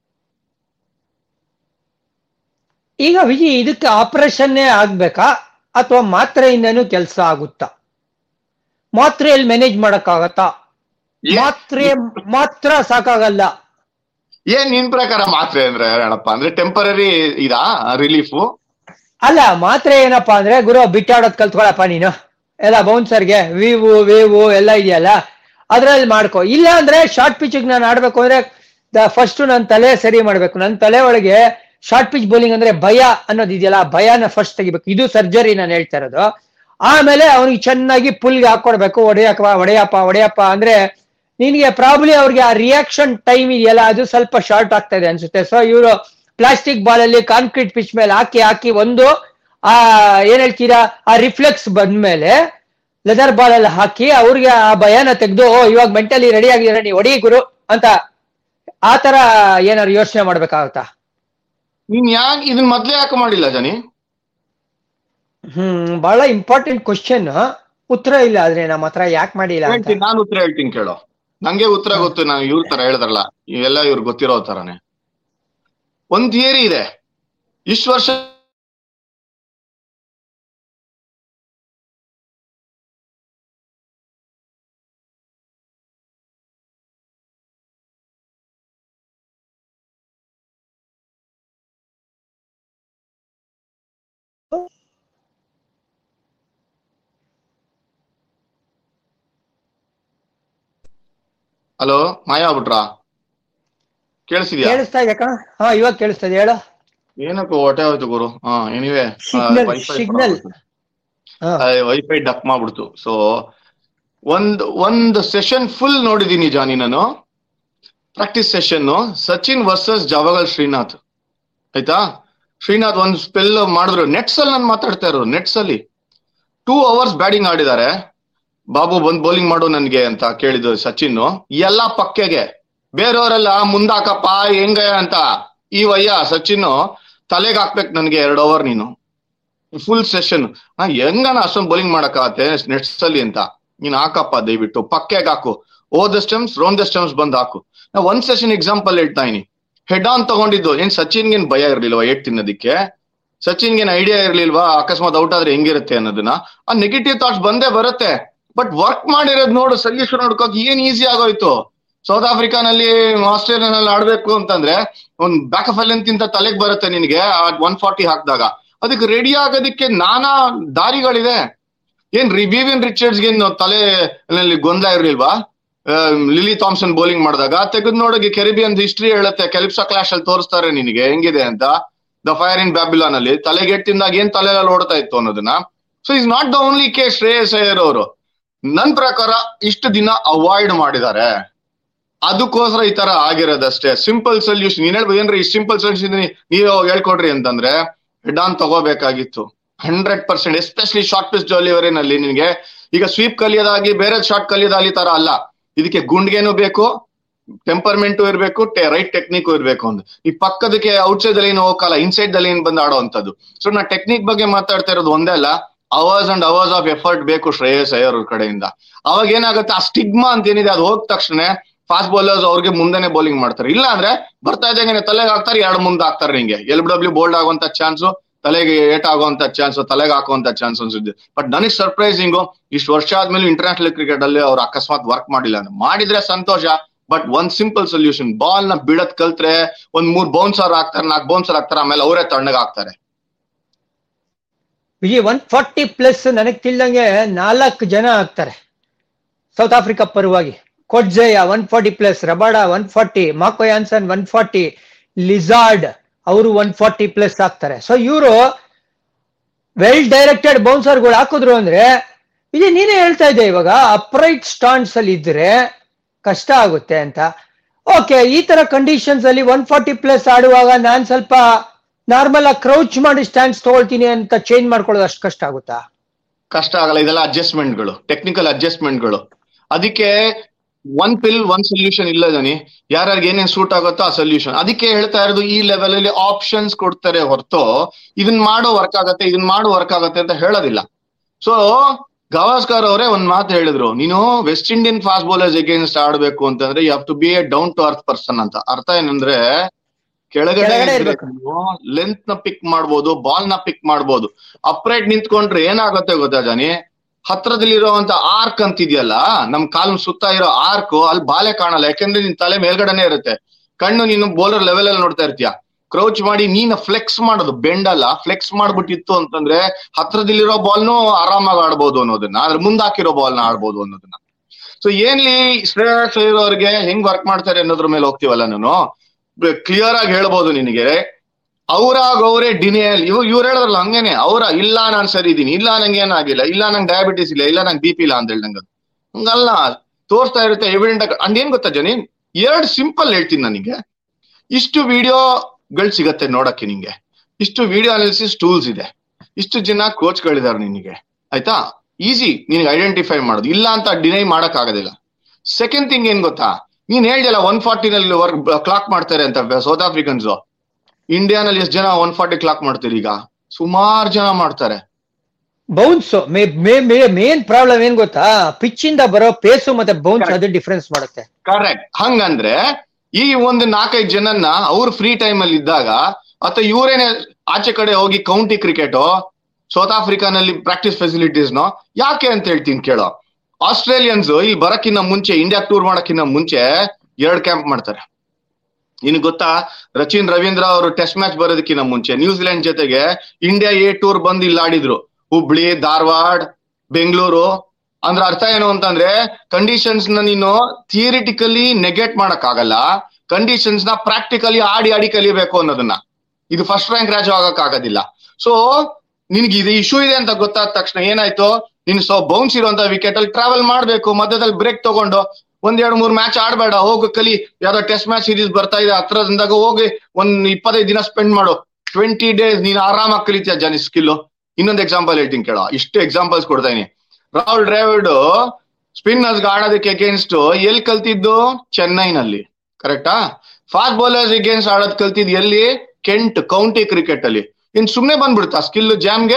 ಈಗ ವಿಜಿ ಇದಕ್ಕೆ ಆಪರೇಷನ್ನೇ ಆಗ್ಬೇಕಾ ಅಥವಾ ಮಾತ್ರೆಯಿಂದನೂ ಕೆಲಸ ಆಗುತ್ತಾ ಮಾತ್ರೆಯಲ್ಲಿ ಮ್ಯಾನೇಜ್ ಮಾಡಕ್ಕಾಗತ್ತಾ ಏ- ಮಾತ್ರೆ ಮಾತ್ರ ಸಾಕಾಗಲ್ಲ ಏನ್ ನಿನ್ ಪ್ರಕಾರ ಮಾತ್ರೆ ಅಂದ್ರೆ ಹೇಳಪ್ಪ ಅಂದ್ರೆ ಟೆಂಪರರಿ ಇದಾ ರಿಲೀಫ್ ಅಲ್ಲ ಮಾತ್ರೆ ಏನಪ್ಪಾ ಅಂದ್ರೆ ಗುರು ಬಿಟ್ಟಾಡೋದ್ ಕಲ್ತ್ಕೊಳಪ್ಪ ನೀನು ಎಲ್ಲ ಬೌನ್ಸರ್ಗೆ ವಿವು ವೇವು ಎಲ್ಲ ಇದೆಯಲ್ಲ ಅದ್ರಲ್ಲಿ ಮಾಡ್ಕೊ ಇಲ್ಲ ಅಂದ್ರೆ ಶಾರ್ಟ್ ಪಿಚ್ಗೆ ನಾನು ಆಡ್ಬೇಕು ಅಂದ್ರೆ ಫಸ್ಟ್ ನನ್ನ ತಲೆ ಸರಿ ಮಾಡ್ಬೇಕು ನನ್ನ ತಲೆ ಒಳಗೆ ಶಾರ್ಟ್ ಪಿಚ್ ಬೌಲಿಂಗ್ ಅಂದ್ರೆ ಭಯ ಅನ್ನೋದು ಇದೆಯಲ್ಲ ಆ ಭಯನ ಫಸ್ಟ್ ತೆಗಿಬೇಕು ಇದು ಸರ್ಜರಿ ನಾನು ಹೇಳ್ತಾ ಇರೋದು ಆಮೇಲೆ ಅವನಿಗೆ ಚೆನ್ನಾಗಿ ಪುಲ್ಗೆ ಹಾಕೊಡ್ಬೇಕು ಒಡೆಯಪ್ಪ ಒಡೆಯಪ್ಪ ಒಡೆಯಪ್ಪ ಅಂದ್ರೆ ನಿನಗೆ ಪ್ರಾಬ್ಲಿ ಅವ್ರಿಗೆ ಆ ರಿಯಾಕ್ಷನ್ ಟೈಮ್ ಇದೆಯಲ್ಲ ಅದು ಸ್ವಲ್ಪ ಶಾರ್ಟ್ ಆಗ್ತಾ ಇದೆ ಅನ್ಸುತ್ತೆ ಸೊ ಇವರು ಪ್ಲಾಸ್ಟಿಕ್ ಬಾಲ್ ಅಲ್ಲಿ ಕಾಂಕ್ರೀಟ್ ಪಿಚ್ ಮೇಲೆ ಹಾಕಿ ಹಾಕಿ ಒಂದು ಆ ಏನ್ ಹೇಳ್ತೀರಾ ಆ ರಿಫ್ಲೆಕ್ಸ್ ಬಂದ್ಮೇಲೆ ಲೆದರ್ ಬಾಲ್ ಅಲ್ಲಿ ಹಾಕಿ ಅವ್ರಿಗೆ ಆ ಭಯನ ತೆಗೆದು ಇವಾಗ ಮೆಂಟಲಿ ರೆಡಿ ಆಗಿದ್ದಾರೆ ನೀವು ಹೊಡಿ ಗುರು ಅಂತ ಆ ತರ ಏನಾದ್ರು ಯೋಚನೆ ಮಾಡ್ಬೇಕಾಗತ್ತಾ ನೀನ್ ಯಾಕೆ ಇದನ್ ಮೊದ್ಲೇ ಯಾಕೆ ಮಾಡಿಲ್ಲ ಜನಿ ಹ್ಮ್ ಬಹಳ ಇಂಪಾರ್ಟೆಂಟ್ ಕ್ವಶನ್ ಉತ್ತರ ಇಲ್ಲ ಆದ್ರೆ ನಮ್ಮ ಹತ್ರ ಯಾಕೆ ಮಾಡಿಲ್ಲ ಅಂತ ಹೇಳ್ತೀನಿ ನಾನು ಉತ್ತರ ಹೇಳ್ತೀನಿ ಕೇಳೋ ನಂಗೆ ಉತ್ತರ ಗೊತ್ತು ನಾನು ಇವ್ರ ತರ ಹೇಳಿದ್ರಲ್ಲ ಇವೆಲ್ಲ ಇವ್ರು ಗೊತ್ತಿರೋ ತರನೇ ಒಂದ್ ಥಿಯರಿ ಇದೆ ಇಷ್ಟು ವರ್ಷ ಹಲೋ ಮಾಯಾ ಆಗ್ಬಿಟ್ರಾ ಕೇಳಿಸಿದ್ಯಾ ಕೇಳಿಸ್ತಾ ಇದೆ ಕಣ ಹಾ ಇವಾಗ ಕೇಳಿಸ್ತಾ ಇದೆ ಹೇಳು ಏನಕ್ಕೂ ಹೊಟ್ಟೆ ಹೋಯ್ತು ಗುರು ಹಾ ಎನಿವೆ Signal, signal. ಹಾ ವೈಫೈ ಡಕ್ ಮಾಡ್ಬಿಡ್ತು ಸೊ ಒಂದ್ ಒಂದ್ ಸೆಷನ್ ಫುಲ್ ನೋಡಿದೀನಿ ಜಾನಿ ನಾನು practice session Sachin versus Javagal Srinath ಆಯ್ತಾ ಶ್ರೀನಾಥ್ ಒಂದ್ ಸ್ಪೆಲ್ ಮಾಡಿದ್ರು ನೆಟ್ಸ್ ಅಲ್ಲಿ ನಾನು ಮಾತಾಡ್ತಾ ಇರೋದು ನೆಟ್ಸ್ ಅಲ್ಲಿ ಟೂ ಅವರ್ಸ್ ಬ್ಯಾಟಿಂಗ್ ಆಡಿದ್ದಾರೆ ಬಾಬು ಬಂದ್ ಬೌಲಿಂಗ್ ಮಾಡು ನನ್ಗೆ ಅಂತ ಕೇಳಿದ್ರು ಸಚಿನ್ ಎಲ್ಲ ಪಕ್ಕೆಗೆ ಬೇರೆಯವರೆಲ್ಲ ಮುಂದಾಕಪ್ಪ ಹೆಂಗ ಅಂತ ಈ ವಯ್ಯ ಸಚಿನ್ ತಲೆಗೆ ಹಾಕ್ಬೇಕು ನನ್ಗೆ ಎರಡು ಓವರ್ ನೀನು ಫುಲ್ ಸೆಷನ್ ನಾ ಹೆಂಗನ ಅಷ್ಟೊಂದು ಬೌಲಿಂಗ್ ಮಾಡಕ್ಕಾಗತ್ತೆ ನೆಟ್ಸ್ ಅಲ್ಲಿ ಅಂತ ನೀನ್ ಹಾಕಪ್ಪ ದಯವಿಟ್ಟು ಪಕ್ಕೆಗೆ ಹಾಕು ಓ ದ ಸ್ಟೆಮ್ಸ್ ರೋನ್ ದ ಸ್ಟೆಮ್ಸ್ ಬಂದ್ ಹಾಕು ನಾ ಒಂದ್ ಸೆಷನ್ ಎಕ್ಸಾಂಪಲ್ ಹೇಳ್ತಾ ಇದೀನಿ ಹೆಡ್ ಆನ್ ತಗೊಂಡಿದ್ದು ಏನ್ ಸಚಿನ್ಗೇನ್ ಭಯ ಇರ್ಲಿಲ್ವಾ ಏಟ್ ತಿನ್ನೋದಿಕ್ಕೆ ಸಚಿನ್ಗೇನ್ ಐಡಿಯಾ ಇರ್ಲಿಲ್ವಾ ಅಕಸ್ಮಾತ್ ಔಟ್ ಆದ್ರೆ ಹೆಂಗಿರುತ್ತೆ ಅನ್ನೋದನ್ನ ಆ ನೆಗೆಟಿವ್ ಥಾಟ್ಸ್ ಬಂದೇ ಬರುತ್ತೆ ಬಟ್ ವರ್ಕ್ ಮಾಡಿರೋದು ನೋಡು ಸಲ್ಯೂಷನ್ ನೋಡ್ಕೋಕ್ ಏನ್ ಈಸಿ ಆಗೋಯ್ತು ಸೌತ್ ಆಫ್ರಿಕಾನಲ್ಲಿ ಆಸ್ಟ್ರೇಲಿಯಾನಲ್ಲಿ ಆಡ್ಬೇಕು ಅಂತಂದ್ರೆ ಒಂದ್ ಬ್ಯಾಕ್ ಆಫ್ ಅಲ್ಲಿಂತ ತಲೆಗೆ ಬರುತ್ತೆ ನಿನಗೆ ಒನ್ ಫಾರ್ಟಿ ಹಾಕಿದಾಗ ಅದಕ್ಕೆ ರೆಡಿ ಆಗೋದಕ್ಕೆ ನಾನಾ ದಾರಿಗಳಿದೆ ಏನ್ ವಿವಿಯನ್ ರಿಚರ್ಡ್ಸ್ಗೆ ತಲೆ ಗೊಂದಲ ಇರ್ಲಿಲ್ವಾ ಆ, ಲಿಲಿ ಥಾಮ್ಸನ್ ಬೌಲಿಂಗ್ ಮಾಡಿದಾಗ ತೆಗೆದು ನೋಡೋಕೆ ಕೆರಿಬಿಯನ್ ಹಿಸ್ಟ್ರಿ ಹೇಳುತ್ತೆ ಕೆಲಿಪ್ಸಾ ಕ್ಲಾಶ್ ಅಲ್ಲಿ ತೋರಿಸ್ತಾರೆ ನಿನಗೆ ಹೆಂಗಿದೆ ಅಂತ ದ ಫೈರ್ ಇನ್ ಬ್ಯಾಬಿಲಾನ್ ಅಲ್ಲಿ ತಲೆಗೆಟ್ ತಿಂದಾಗ ಏನ್ ತಲೆಯಲ್ಲಿ ಓಡ್ತಾ ಇತ್ತು ಅನ್ನೋದನ್ನ so is not the only case Shreyas Iyer ಅವರು ನನ್ ಪ್ರಕಾರ ಇಷ್ಟು ದಿನ ಅವಾಯ್ಡ್ ಮಾಡಿದ್ದಾರೆ ಅದಕ್ಕೋಸ್ಕರ ಈ ತರ ಆಗಿರೋದಷ್ಟೇ ಸಿಂಪಲ್ ಸೊಲ್ಯೂಷನ್ ನೀನ್ ಹೇಳ್ಬೋದು ಏನ್ರಿ ಈ ಸಿಂಪಲ್ ಸೊಲ್ಯೂಷನ್ ನೀವೇ ಹೋಗಿ ಹೇಳ್ಕೊಡ್ರಿ ಅಂತಂದ್ರೆ ಹೆಡ್ ಆನ್ ತಗೋಬೇಕಾಗಿತ್ತು hundred percent especially short pitch ಡೆಲಿವರಿನಲ್ಲಿ ನಿನ್ಗೆ ಈಗ ಸ್ವೀಪ್ ಕಲಿಯೋದಾಗಿ ಬೇರೆ ಶಾರ್ಟ್ ಕಲಿಯೋದಾಗಲಿ ತರ ಅಲ್ಲ ಇದಕ್ಕೆ ಗುಂಡ್ಗೆನೂ ಬೇಕು ಟೆಂಪರ್ಮೆಂಟು ಇರಬೇಕು ರೈಟ್ ಟೆಕ್ನಿಕ್ ಇರಬೇಕು ಅಂತ ಈ ಪಕ್ಕದಕ್ಕೆ ಔಟ್ಸೈಡ್ ಅಲ್ಲಿ ಏನು ಹೋಗಲ್ಲ ಇನ್ಸೈಡ್ ಅಲ್ಲಿ ಏನ್ ಬಂದು ಆಡೋವಂಥದ್ದು ಸೊ ನಾ ಟೆಕ್ನಿಕ್ ಬಗ್ಗೆ ಮಾತಾಡ್ತಾ ಇರೋದು ಒಂದೇ ಅಲ್ಲ hours and hours of effort ಬೇಕು ಶ್ರೇಯಸ್ ಅಯ್ಯರ್ ಅವ್ರ ಕಡೆಯಿಂದ ಅವಾಗ ಏನಾಗುತ್ತೆ ಆ ಸ್ಟಿಗ್ಮಾ ಅಂತ ಏನಿದೆ ಅದು ಹೋದ ತಕ್ಷಣ ಫಾಸ್ಟ್ ಬೌಲರ್ಸ್ ಅವ್ರಿಗೆ ಮುಂದೆನೆ ಬೌಲಿಂಗ್ ಮಾಡ್ತಾರೆ ಇಲ್ಲ ಅಂದ್ರೆ ಬರ್ತಾ ಇದ್ದಂಗೆ ತಲೆಗೆ ಹಾಕ್ತಾರೆ ಎರಡು ಮುಂದೆ ಹಾಕ್ತಾರೆ ನಿಂಗೆ ಎಲ್ ಡಬ್ಲ್ಯೂ ಬೋಲ್ಡ್ ಆಗುವಂತ ಚಾನ್ಸು ತಲೆಗೆ ಏಟ್ ಆಗುವಂತ ಚಾನ್ಸ್ ತಲೆಗೆ ಹಾಕುವಂತ ಚಾನ್ಸ್ ಅನ್ಸಿದ್ದೆ ಬಟ್ ನನಗೆ ಸರ್ಪ್ರೈಸಿಂಗು ಇಷ್ಟು ವರ್ಷ ಆದ್ಮೇಲೆ ಇಂಟರ್ನ್ಯಾಷನಲ್ ಕ್ರಿಕೆಟ್ ಅಲ್ಲಿ ಅವ್ರು ಅಕಸ್ಮಾತ್ ವರ್ಕ್ ಮಾಡಿಲ್ಲ ಅಂದ್ರೆ ಮಾಡಿದ್ರೆ ಸಂತೋಷ ಬಟ್ ಒಂದ್ ಸಿಂಪಲ್ ಸೊಲ್ಯೂಷನ್ ಬಾಲ್ ನ ಬಿಡತ್ ಕಲ್ತ್ರೆ ಒಂದ್ ಮೂರ್ ಬೌನ್ಸರ್ ಹಾಕ್ತಾರೆ ನಾಲ್ಕು ಬೌನ್ಸರ್ ಹಾಕ್ತಾರೆ ಆಮೇಲೆ ಅವರೇ ತಣ್ಣಗೆ ಹಾಕ್ತಾರೆ ವಿಜಯ್ ಒನ್ ಫಾರ್ಟಿ ಪ್ಲಸ್ ನನಗ್ ತಿಳಿದಂಗೆ ನಾಲ್ಕು ಜನ ಆಗ್ತಾರೆ ಸೌತ್ ಆಫ್ರಿಕಾ ಪರವಾಗಿ Coetzee one forty plus Rabada one forty Marco Jansen one forty Lizaad ಅವರು ಒನ್ ಫಾರ್ಟಿ ಪ್ಲಸ್ ಆಗ್ತಾರೆ ಸೊ ಇವರು ವೆಲ್ ಡೈರೆಕ್ಟೆಡ್ ಬೌನ್ಸರ್ಗಳು ಹಾಕಿದ್ರು ಅಂದ್ರೆ ಇದು ನೀನೇ ಹೇಳ್ತಾ ಇದ್ದೆ ಇವಾಗ ಅಪ್ರೈಟ್ ಸ್ಟಾಂಡ್ಸ್ ಅಲ್ಲಿ ಇದ್ರೆ ಕಷ್ಟ ಆಗುತ್ತೆ ಅಂತ ಓಕೆ ಈ ತರ ಕಂಡೀಷನ್ಸ್ ಅಲ್ಲಿ ಒನ್ ಫಾರ್ಟಿ ಪ್ಲಸ್ ಆಡುವಾಗ ನಾನ್ ಸ್ವಲ್ಪ ನಾರ್ಮಲ್ ಆಗಿ ಕ್ರೌಚ್ ಮಾಡಿ ಸ್ಟ್ಯಾಂಡ್ಸ್ ತಗೊಳ್ತೀನಿ ಅಂತ ಚೇಂಜ್ ಮಾಡ್ಕೊಳ್ಳೋದು ಅಷ್ಟು ಕಷ್ಟ ಆಗುತ್ತಾ ಕಷ್ಟ ಆಗಲ್ಲ ಇದೆಲ್ಲ ಅಡ್ಜಸ್ಟ್ಮೆಂಟ್ಗಳು ಟೆಕ್ನಿಕಲ್ ಅಡ್ಜಸ್ಟ್ಮೆಂಟ್ಗಳು ಅದಕ್ಕೆ ಒನ್ ಪಿಲ್ ಒನ್ ಸೊಲ್ಯೂಷನ್ ಇಲ್ಲ ಜನಿ ಯಾರ್ಯಾರಿಗೆ ಏನೇನ್ ಸೂಟ್ ಆಗುತ್ತೋ ಆ ಸೊಲ್ಯೂಷನ್ ಅದಕ್ಕೆ ಹೇಳ್ತಾ ಇರೋದು ಈ ಲೆವೆಲ್ ಅಲ್ಲಿ ಆಪ್ಷನ್ಸ್ ಕೊಡ್ತಾರೆ ಹೊರತು ಇದನ್ ಮಾಡೋ ವರ್ಕ್ ಆಗತ್ತೆ ಇದನ್ ಮಾಡೋ ವರ್ಕ್ ಆಗತ್ತೆ ಅಂತ ಹೇಳೋದಿಲ್ಲ ಸೊ ಗವಾಸ್ಕರ್ ಅವರೇ ಒಂದ್ ಮಾತು ಹೇಳಿದ್ರು ನೀನು West Indian fast bowlers against ಆಡ್ಬೇಕು ಅಂತಂದ್ರೆ you have to be a down to earth person ಅಂತ ಅರ್ಥ ಏನಂದ್ರೆ ಕೆಳಗಡೆ ಕೆಳಗಡೆ ಇರ್ಬೇಕು. ಲೆಂತ್ ನ ಪಿಕ್ ಮಾಡ್ಬೋದು ಬಾಲ್ ನ ಪಿಕ್ ಮಾಡ್ಬೋದು ಅಪ್ರೈಟ್ ನಿಂತ್ಕೊಂಡ್ರೆ ಏನಾಗುತ್ತೆ ಗೊತ್ತಾ ಜಾನಿ ಹತ್ರದಲ್ಲಿರುವಂತ ಆರ್ಕ್ ಅಂತಿದ್ಯಲ್ಲ ನಮ್ ಕಾಲ್ ಸುತ್ತ ಇರೋ ಆರ್ಕ್ ಅಲ್ಲಿ ಬಾಲೆ ಕಾಣಲ್ಲ ಯಾಕಂದ್ರೆ ನಿನ್ ತಲೆ ಮೇಲ್ಗಡೆನೆ ಇರುತ್ತೆ ಕಣ್ಣು ನೀನು ಬೌಲರ್ ಲೆವೆಲ್ ಅಲ್ಲಿ ನೋಡ್ತಾ ಇರ್ತೀಯ ಕ್ರೌಚ್ ಮಾಡಿ ನೀನ್ ಫ್ಲೆಕ್ಸ್ ಮಾಡೋದು ಬೆಂಡ್ ಅಲ್ಲ ಫ್ಲೆಕ್ಸ್ ಮಾಡ್ಬಿಟ್ಟಿತ್ತು ಅಂತಂದ್ರೆ ಹತ್ರದಲ್ಲಿರೋ ಬಾಲ್ನು ಆರಾಮಾಗಿ ಆಡ್ಬೋದು ಅನ್ನೋದನ್ನ ಅದ್ರ ಮುಂದ್ ಹಾಕಿರೋ ಬಾಲ್ ನ ಆಡ್ಬೋದು ಅನ್ನೋದನ್ನ ಸೊ ಏನ್ಲಿ ಶ್ರೇಯಸ್ ಅಯ್ಯರ್ ಅವ್ರಿಗೆ ಹೆಂಗ್ ವರ್ಕ್ ಮಾಡ್ತಾರೆ ಅನ್ನೋದ್ರ ಮೇಲೆ ಹೋಗ್ತೀವಲ್ಲ ನಾನು ಕ್ಲಿಯರ್ ಆಗಿ ಹೇಳ್ಬೋದು ನಿನಗೆ ಅವ್ರಾಗ ಅವರೇ ಡಿನೇಯಲ್ ಇವ್ ಇವ್ರು ಹೇಳಿದ್ರಲ್ಲ ಹಂಗೇನೆ ಅವರ ಇಲ್ಲ ನಾನ್ ಸರಿ ಇದೀನಿ ಇಲ್ಲ ನಂಗೆ ಏನಾಗಿಲ್ಲ ಇಲ್ಲ ನಂಗೆ ಡಯಾಬಿಟಿಸ್ ಇಲ್ಲ ಇಲ್ಲ ನಂಗೆ ಬಿ ಪಿ ಇಲ್ಲ ಅಂತ ಹೇಳಿ ನಂಗೆ ಹಂಗಲ್ಲ ತೋರಿಸ್ತಾ ಇರುತ್ತೆ ಎವಿಡೆಂಟ್ ಅಂಡ್ ಏನ್ ಗೊತ್ತಾ ಜನಿ ಎರಡ್ ಸಿಂಪಲ್ ಹೇಳ್ತೀನಿ ನನಗೆ ಇಷ್ಟು ವಿಡಿಯೋಗಳು ಸಿಗತ್ತೆ ನೋಡಕ್ಕೆ ನಿಂಗೆ ಇಷ್ಟು ವಿಡಿಯೋ ಅನಾಲಿಸಿಸ್ ಟೂಲ್ಸ್ ಇದೆ ಇಷ್ಟು ಜನ ಕೋಚ್ಗಳಿದಾರೆ ನಿನಗೆ ಆಯ್ತಾ ಈಸಿ ನಿನಗೆ ಐಡೆಂಟಿಫೈ ಮಾಡೋದು ಇಲ್ಲ ಅಂತ ಡಿನೈ ಮಾಡಕ್ ಆಗೋದಿಲ್ಲ ಸೆಕೆಂಡ್ ಥಿಂಗ್ ಏನ್ ಗೊತ್ತಾ ನೀನ್ ಹೇಳ್ದಲ್ಲ ಒನ್ ಫಾರ್ಟಿನಲ್ಲಿ ವರ್ಕ್ ಕ್ಲಾಕ್ ಮಾಡ್ತಾರೆ ಅಂತ ಸೌತ್ ಆಫ್ರಿಕನ್ಸ್ ಇಂಡಿಯಾನಲ್ಲಿ ಎಷ್ಟು ಜನ ಒನ್ ಫಾರ್ಟಿ ಕ್ಲಾಕ್ ಮಾಡ್ತೀರಿ ಈಗ ಸುಮಾರು ಜನ ಮಾಡ್ತಾರೆ ಬೌನ್ಸ್ ಮೇನ್ ಪ್ರಾಬ್ಲಮ್ ಏನ್ ಗೊತ್ತಾ ಪಿಚ್ ಇಂದ ಬರೋ ಪೇಸು ಮತ್ತೆ ಬೌನ್ಸ್ ಅದು ಡಿಫ್ರೆನ್ಸ್ ಮಾಡುತ್ತೆ ಕರೆಕ್ಟ್ ಹಂಗಂದ್ರೆ ಈ ಒಂದು ನಾಲ್ಕೈದು ಜನನ್ನ ಅವ್ರು ಫ್ರೀ ಟೈಮ್ ಅಲ್ಲಿ ಇದ್ದಾಗ ಅಥವಾ ಇವರೇನೆ ಆಚೆ ಕಡೆ ಹೋಗಿ ಕೌಂಟಿ ಕ್ರಿಕೆಟ್ ಸೌತ್ ಆಫ್ರಿಕಾನಲ್ಲಿ ಪ್ರಾಕ್ಟೀಸ್ ಫೆಸಿಲಿಟೀಸ್ನೋ ಯಾಕೆ ಅಂತ ಹೇಳ್ತೀನಿ ಕೇಳೋ ಆಸ್ಟ್ರೇಲಿಯನ್ಸ್ ಇಲ್ಲಿ ಬರಕ್ಕಿನ್ನ ಮುಂಚೆ ಇಂಡಿಯಾ ಟೂರ್ ಮಾಡಕ್ಕಿನ್ನ ಮುಂಚೆ ಎರಡ್ ಕ್ಯಾಂಪ್ ಮಾಡ್ತಾರೆ ನಿನಗೆ ಗೊತ್ತಾ ರಚಿನ್ ರವೀಂದ್ರ ಅವರು ಟೆಸ್ಟ್ ಮ್ಯಾಚ್ ಬರೋದಕ್ಕಿಂತ ಮುಂಚೆ ನ್ಯೂಜಿಲೆಂಡ್ ಜೊತೆಗೆ ಇಂಡಿಯಾ ಎ ಟೂರ್ ಬಂದು ಇಲ್ಲಿ ಆಡಿದ್ರು ಹುಬ್ಳಿ ಧಾರವಾಡ ಬೆಂಗಳೂರು ಅಂದ್ರೆ ಅರ್ಥ ಏನು ಅಂತಂದ್ರೆ ಕಂಡೀಷನ್ಸ್ ನ ನೀನು ಥಿಯರಿಟಿಕಲಿ ನೆಗೆಟ್ ಮಾಡಕ್ ಆಗಲ್ಲ ಕಂಡೀಷನ್ಸ್ ನ ಪ್ರಾಕ್ಟಿಕಲಿ ಆಡಿ ಆಡಿ ಕಲಿಬೇಕು ಅನ್ನೋದನ್ನ ಇದು ಫಸ್ಟ್ ರ್ಯಾಂಕ್ ರಾಜು ಆಗಕ್ ಆಗೋದಿಲ್ಲ ಸೊ ನಿನ್ಗೆ ಇದು ಇಶ್ಯೂ ಇದೆ ಅಂತ ಗೊತ್ತಾದ ತಕ್ಷಣ ಏನಾಯ್ತು ನೀನ್ ಸೊ ಬೌನ್ಸ್ ಇರುವಂತ ವಿಕೆಟ್ ಅಲ್ಲಿ ಟ್ರಾವೆಲ್ ಮಾಡ್ಬೇಕು ಮಧ್ಯದಲ್ಲಿ ಬ್ರೇಕ್ ತಗೊಂಡು ಒಂದ್ ಎರಡ್ ಮೂರ್ ಮ್ಯಾಚ್ ಆಡ್ಬೇಡ ಹೋಗು ಕಲಿ ಯಾವ್ದೋ ಟೆಸ್ಟ್ ಮ್ಯಾಚ್ ಸೀರೀಸ್ ಬರ್ತಾ ಇದೆ ಹತ್ರದಿಂದಾಗ ಹೋಗಿ ಒಂದ್ ಇಪ್ಪತ್ತೈದು ದಿನ ಸ್ಪೆಂಡ್ ಮಾಡು ಟ್ವೆಂಟಿ ಡೇಸ್ ನೀನ್ ಆರಾಮಾಗಿ ಕಲಿತೀಯ ಜಾನಿ ಸ್ಕಿಲ್ ಇನ್ನೊಂದು ಎಕ್ಸಾಂಪಲ್ ಹೇಳ್ತೀನಿ ಕೇಳೋ ಇಷ್ಟು ಎಕ್ಸಾಂಪಲ್ಸ್ ಕೊಡ್ತಾ ಇದೀನಿ ರಾಹುಲ್ ಡ್ರಾವಿಡ್ ಸ್ಪಿನ್ನರ್ಸ್ ಆಡೋದಕ್ಕೆ ಅಗೇನ್ಸ್ಟ್ ಎಲ್ಲಿ ಕಲ್ತಿದ್ದು ಚೆನ್ನೈನಲ್ಲಿ ಕರೆಕ್ಟಾ ಫಾಸ್ಟ್ ಬೌಲರ್ಸ್ ಅಗೇನ್ಸ್ಟ್ ಆಡೋದ್ ಕಲ್ತಿದ್ ಎಲ್ಲಿ ಕೆಂಟ್ ಕೌಂಟಿ ಕ್ರಿಕೆಟ್ ಅಲ್ಲಿ ಇನ್ ಸುಮ್ನೆ ಬಂದ್ಬಿಡ್ತಾ ಸ್ಕಿಲ್ ಜಾಮ್ಗೆ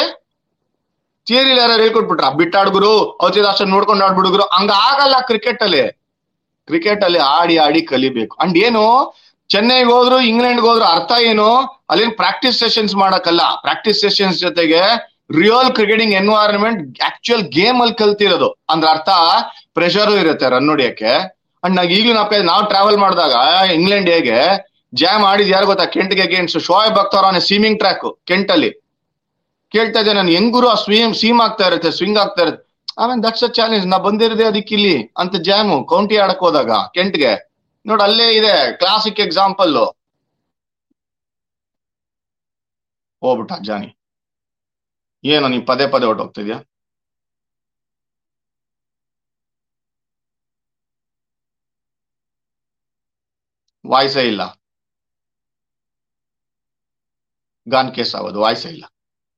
ಥಿಯರಿ ಯಾರು ಹೇಳ್ಕೊಟ್ಬಿಟ್ರ ಬಿಟ್ಟಾಡ್ಗುರು ಔಷಧ ಅಷ್ಟ ನೋಡ್ಕೊಂಡು ಆಡ್ಬಿಡುಗ್ರು ಹಂಗ ಆಗಲ್ಲ ಕ್ರಿಕೆಟ್ ಅಲ್ಲಿ ಕ್ರಿಕೆಟ್ ಅಲ್ಲಿ ಆಡಿ ಆಡಿ ಕಲಿಬೇಕು ಅಂಡ್ ಏನು ಚೆನ್ನೈಗೆ ಹೋದ್ರು ಇಂಗ್ಲೆಂಡ್ಗೆ ಹೋದ್ರು ಅರ್ಥ ಏನು ಅಲ್ಲೇನ್ ಪ್ರಾಕ್ಟೀಸ್ ಸೆಷನ್ಸ್ ಮಾಡಕ್ಕಲ್ಲ ಪ್ರಾಕ್ಟೀಸ್ ಸೆಷನ್ಸ್ ಜೊತೆಗೆ real cricketing environment actual game ಅಲ್ಲಿ ಕಲ್ತಿರೋದು ಅಂದ್ರೆ ಅರ್ಥ ಪ್ರೆಷರ್ ಇರುತ್ತೆ ರನ್ ಹೊಡಿಯಕ್ಕೆ ಅಂಡ್ ನಾಗ ಈಗಲೂ ನಾವ್ ನಾವು ಟ್ರಾವೆಲ್ ಮಾಡಿದಾಗ ಇಂಗ್ಲೆಂಡ್ ಹೇಗೆ ಜಾಮ್ ಆಡಿದ್ ಯಾರು ಗೊತ್ತಾ ಕೆಂಟ್ಗೆ ಅಗೇನ್ಸ್ಟ್ ಶೋಯಬ್ ಅಖ್ತರ್ ಅವನ ಸೀಮಿಂಗ್ ಟ್ರ್ಯಾಕ್ ಕೆಂಟ್ ಅಲ್ಲಿ ಕೇಳ್ತಾ ಇದ್ದೆ ನಾನು ಹೆಂಗುರು ಆ ಸ್ವೀಮ್ ಸೀಮ್ ಆಗ್ತಾ ಇರುತ್ತೆ ಸ್ವಿಂಗ್ ಆಗ್ತಾ ಇರುತ್ತೆ ಆಮೇಲೆ ದಟ್ಸ್ ಅ ಚಾಲೆಂಜ್ ನಾ ಬಂದಿರೋದೇ ಅದಕ್ಕಿಲ್ಲಿ ಅಂತ ಜಾಮು ಕೌಂಟಿ ಆಡಕ್ ಹೋದಾಗ ಕೆಂಟ್ಗೆ ನೋಡ್ ಅಲ್ಲೇ ಇದೆ ಕ್ಲಾಸಿಕ್ ಎಕ್ಸಾಂಪಲ್ ಹೋಗ್ಬಿಟ್ಟ ಜಾನಿ ಏನು ನೀ ಪದೇ ಪದೇ ಹೊಟ್ಟೋಗ್ತಿದ್ಯಾ ವಾಯ್ಸೇ ಇಲ್ಲ ಗಾನ್ ಕೇಸ್ ಆಗೋದು ವಾಯ್ಸೇ ಇಲ್ಲ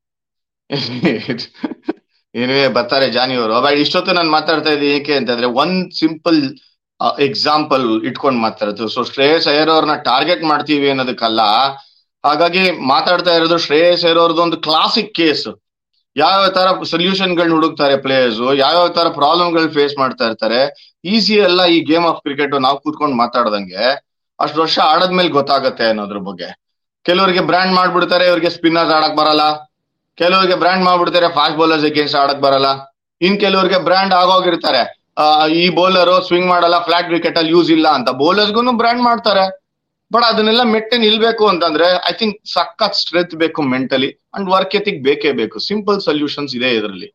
ಏನೇ ಬರ್ತಾರೆ ಜಾನಿ ಅವರು ಬಟ್ ಇಷ್ಟೊತ್ತು ನಾನು ಮಾತಾಡ್ತಾ ಇದ್ದೀನಿ ಏಕೆ ಅಂತಂದ್ರೆ ಒಂದ್ ಸಿಂಪಲ್ ಎಕ್ಸಾಂಪಲ್ ಇಟ್ಕೊಂಡು ಮಾತಾಡೋದು ಸೊ ಶ್ರೇಯಸ್ ಅಯ್ಯರ್ ಅವ್ರನ್ನ ಟಾರ್ಗೆಟ್ ಮಾಡ್ತೀವಿ ಅನ್ನೋದಕ್ಕಲ್ಲ ಹಾಗಾಗಿ ಮಾತಾಡ್ತಾ ಇರೋದು ಶ್ರೇಯಸ್ ಅಯ್ಯರ್ ಅವ್ರದ್ದು ಒಂದು ಕ್ಲಾಸಿಕ್ ಕೇಸ್ ಯಾವ ತರ ಸೊಲ್ಯೂಷನ್ ಗಳನ್ನ ಹುಡುಕ್ತಾರೆ ಪ್ಲೇಯರ್ಸ್ ಯಾವ ತರ ಪ್ರಾಬ್ಲಮ್ ಗಳು ಫೇಸ್ ಮಾಡ್ತಾ ಇರ್ತಾರೆ ಈಸಿ ಅಲ್ಲ ಈ ಗೇಮ್ ಆಫ್ ಕ್ರಿಕೆಟ್ ನಾವು ಕೂತ್ಕೊಂಡು ಮಾತಾಡ್ದಂಗೆ ಅಷ್ಟು ವರ್ಷ ಆಡದ್ಮೇಲೆ ಗೊತ್ತಾಗತ್ತೆ ಅನ್ನೋದ್ರ ಬಗ್ಗೆ ಕೆಲವರಿಗೆ ಬ್ರ್ಯಾಂಡ್ ಮಾಡ್ಬಿಡ್ತಾರೆ ಇವ್ರಿಗೆ ಸ್ಪಿನ್ನರ್ಸ್ ಆಡಕ್ ಬರಲ್ಲ ಕೆಲವರಿಗೆ ಬ್ರ್ಯಾಂಡ್ ಮಾಡ್ಬಿಡ್ತಾರೆ ಫಾಸ್ಟ್ ಬೌಲರ್ಸ್ ಅಗೇನ್ಸ್ಟ್ ಆಡಕ್ ಬರಲ್ಲ ಇನ್ ಕೆಲವರಿಗೆ ಬ್ರ್ಯಾಂಡ್ ಆಗೋಗಿರ್ತಾರೆ ಈ ಬೌಲರ್ ಸ್ವಿಂಗ್ ಮಾಡಲ್ಲ ಫ್ಲಾಟ್ ವಿಕೆಟ್ ಅಲ್ಲಿ ಯೂಸ್ ಇಲ್ಲ ಅಂತ ಬೌಲರ್ಸ್ಗೂ ಬ್ರ್ಯಾಂಡ್ ಮಾಡ್ತಾರೆ ಬಟ್ ಅದನ್ನೆಲ್ಲ ಮೆಟ್ಟೆ ನಿಲ್ಬೇಕು ಅಂತಂದ್ರೆ ಐ ಥಿಂಕ್ ಸಖತ್ ಸ್ಟ್ರೆಂತ್ ಬೇಕು ಮೆಂಟಲಿ ಅಂಡ್ ವರ್ಕ್ ಎಥಿಕ್ ಬೇಕೇ ಬೇಕು ಸಿಂಪಲ್ ಸೊಲ್ಯೂಷನ್ಸ್ ಇದೆ ಇದರಲ್ಲಿ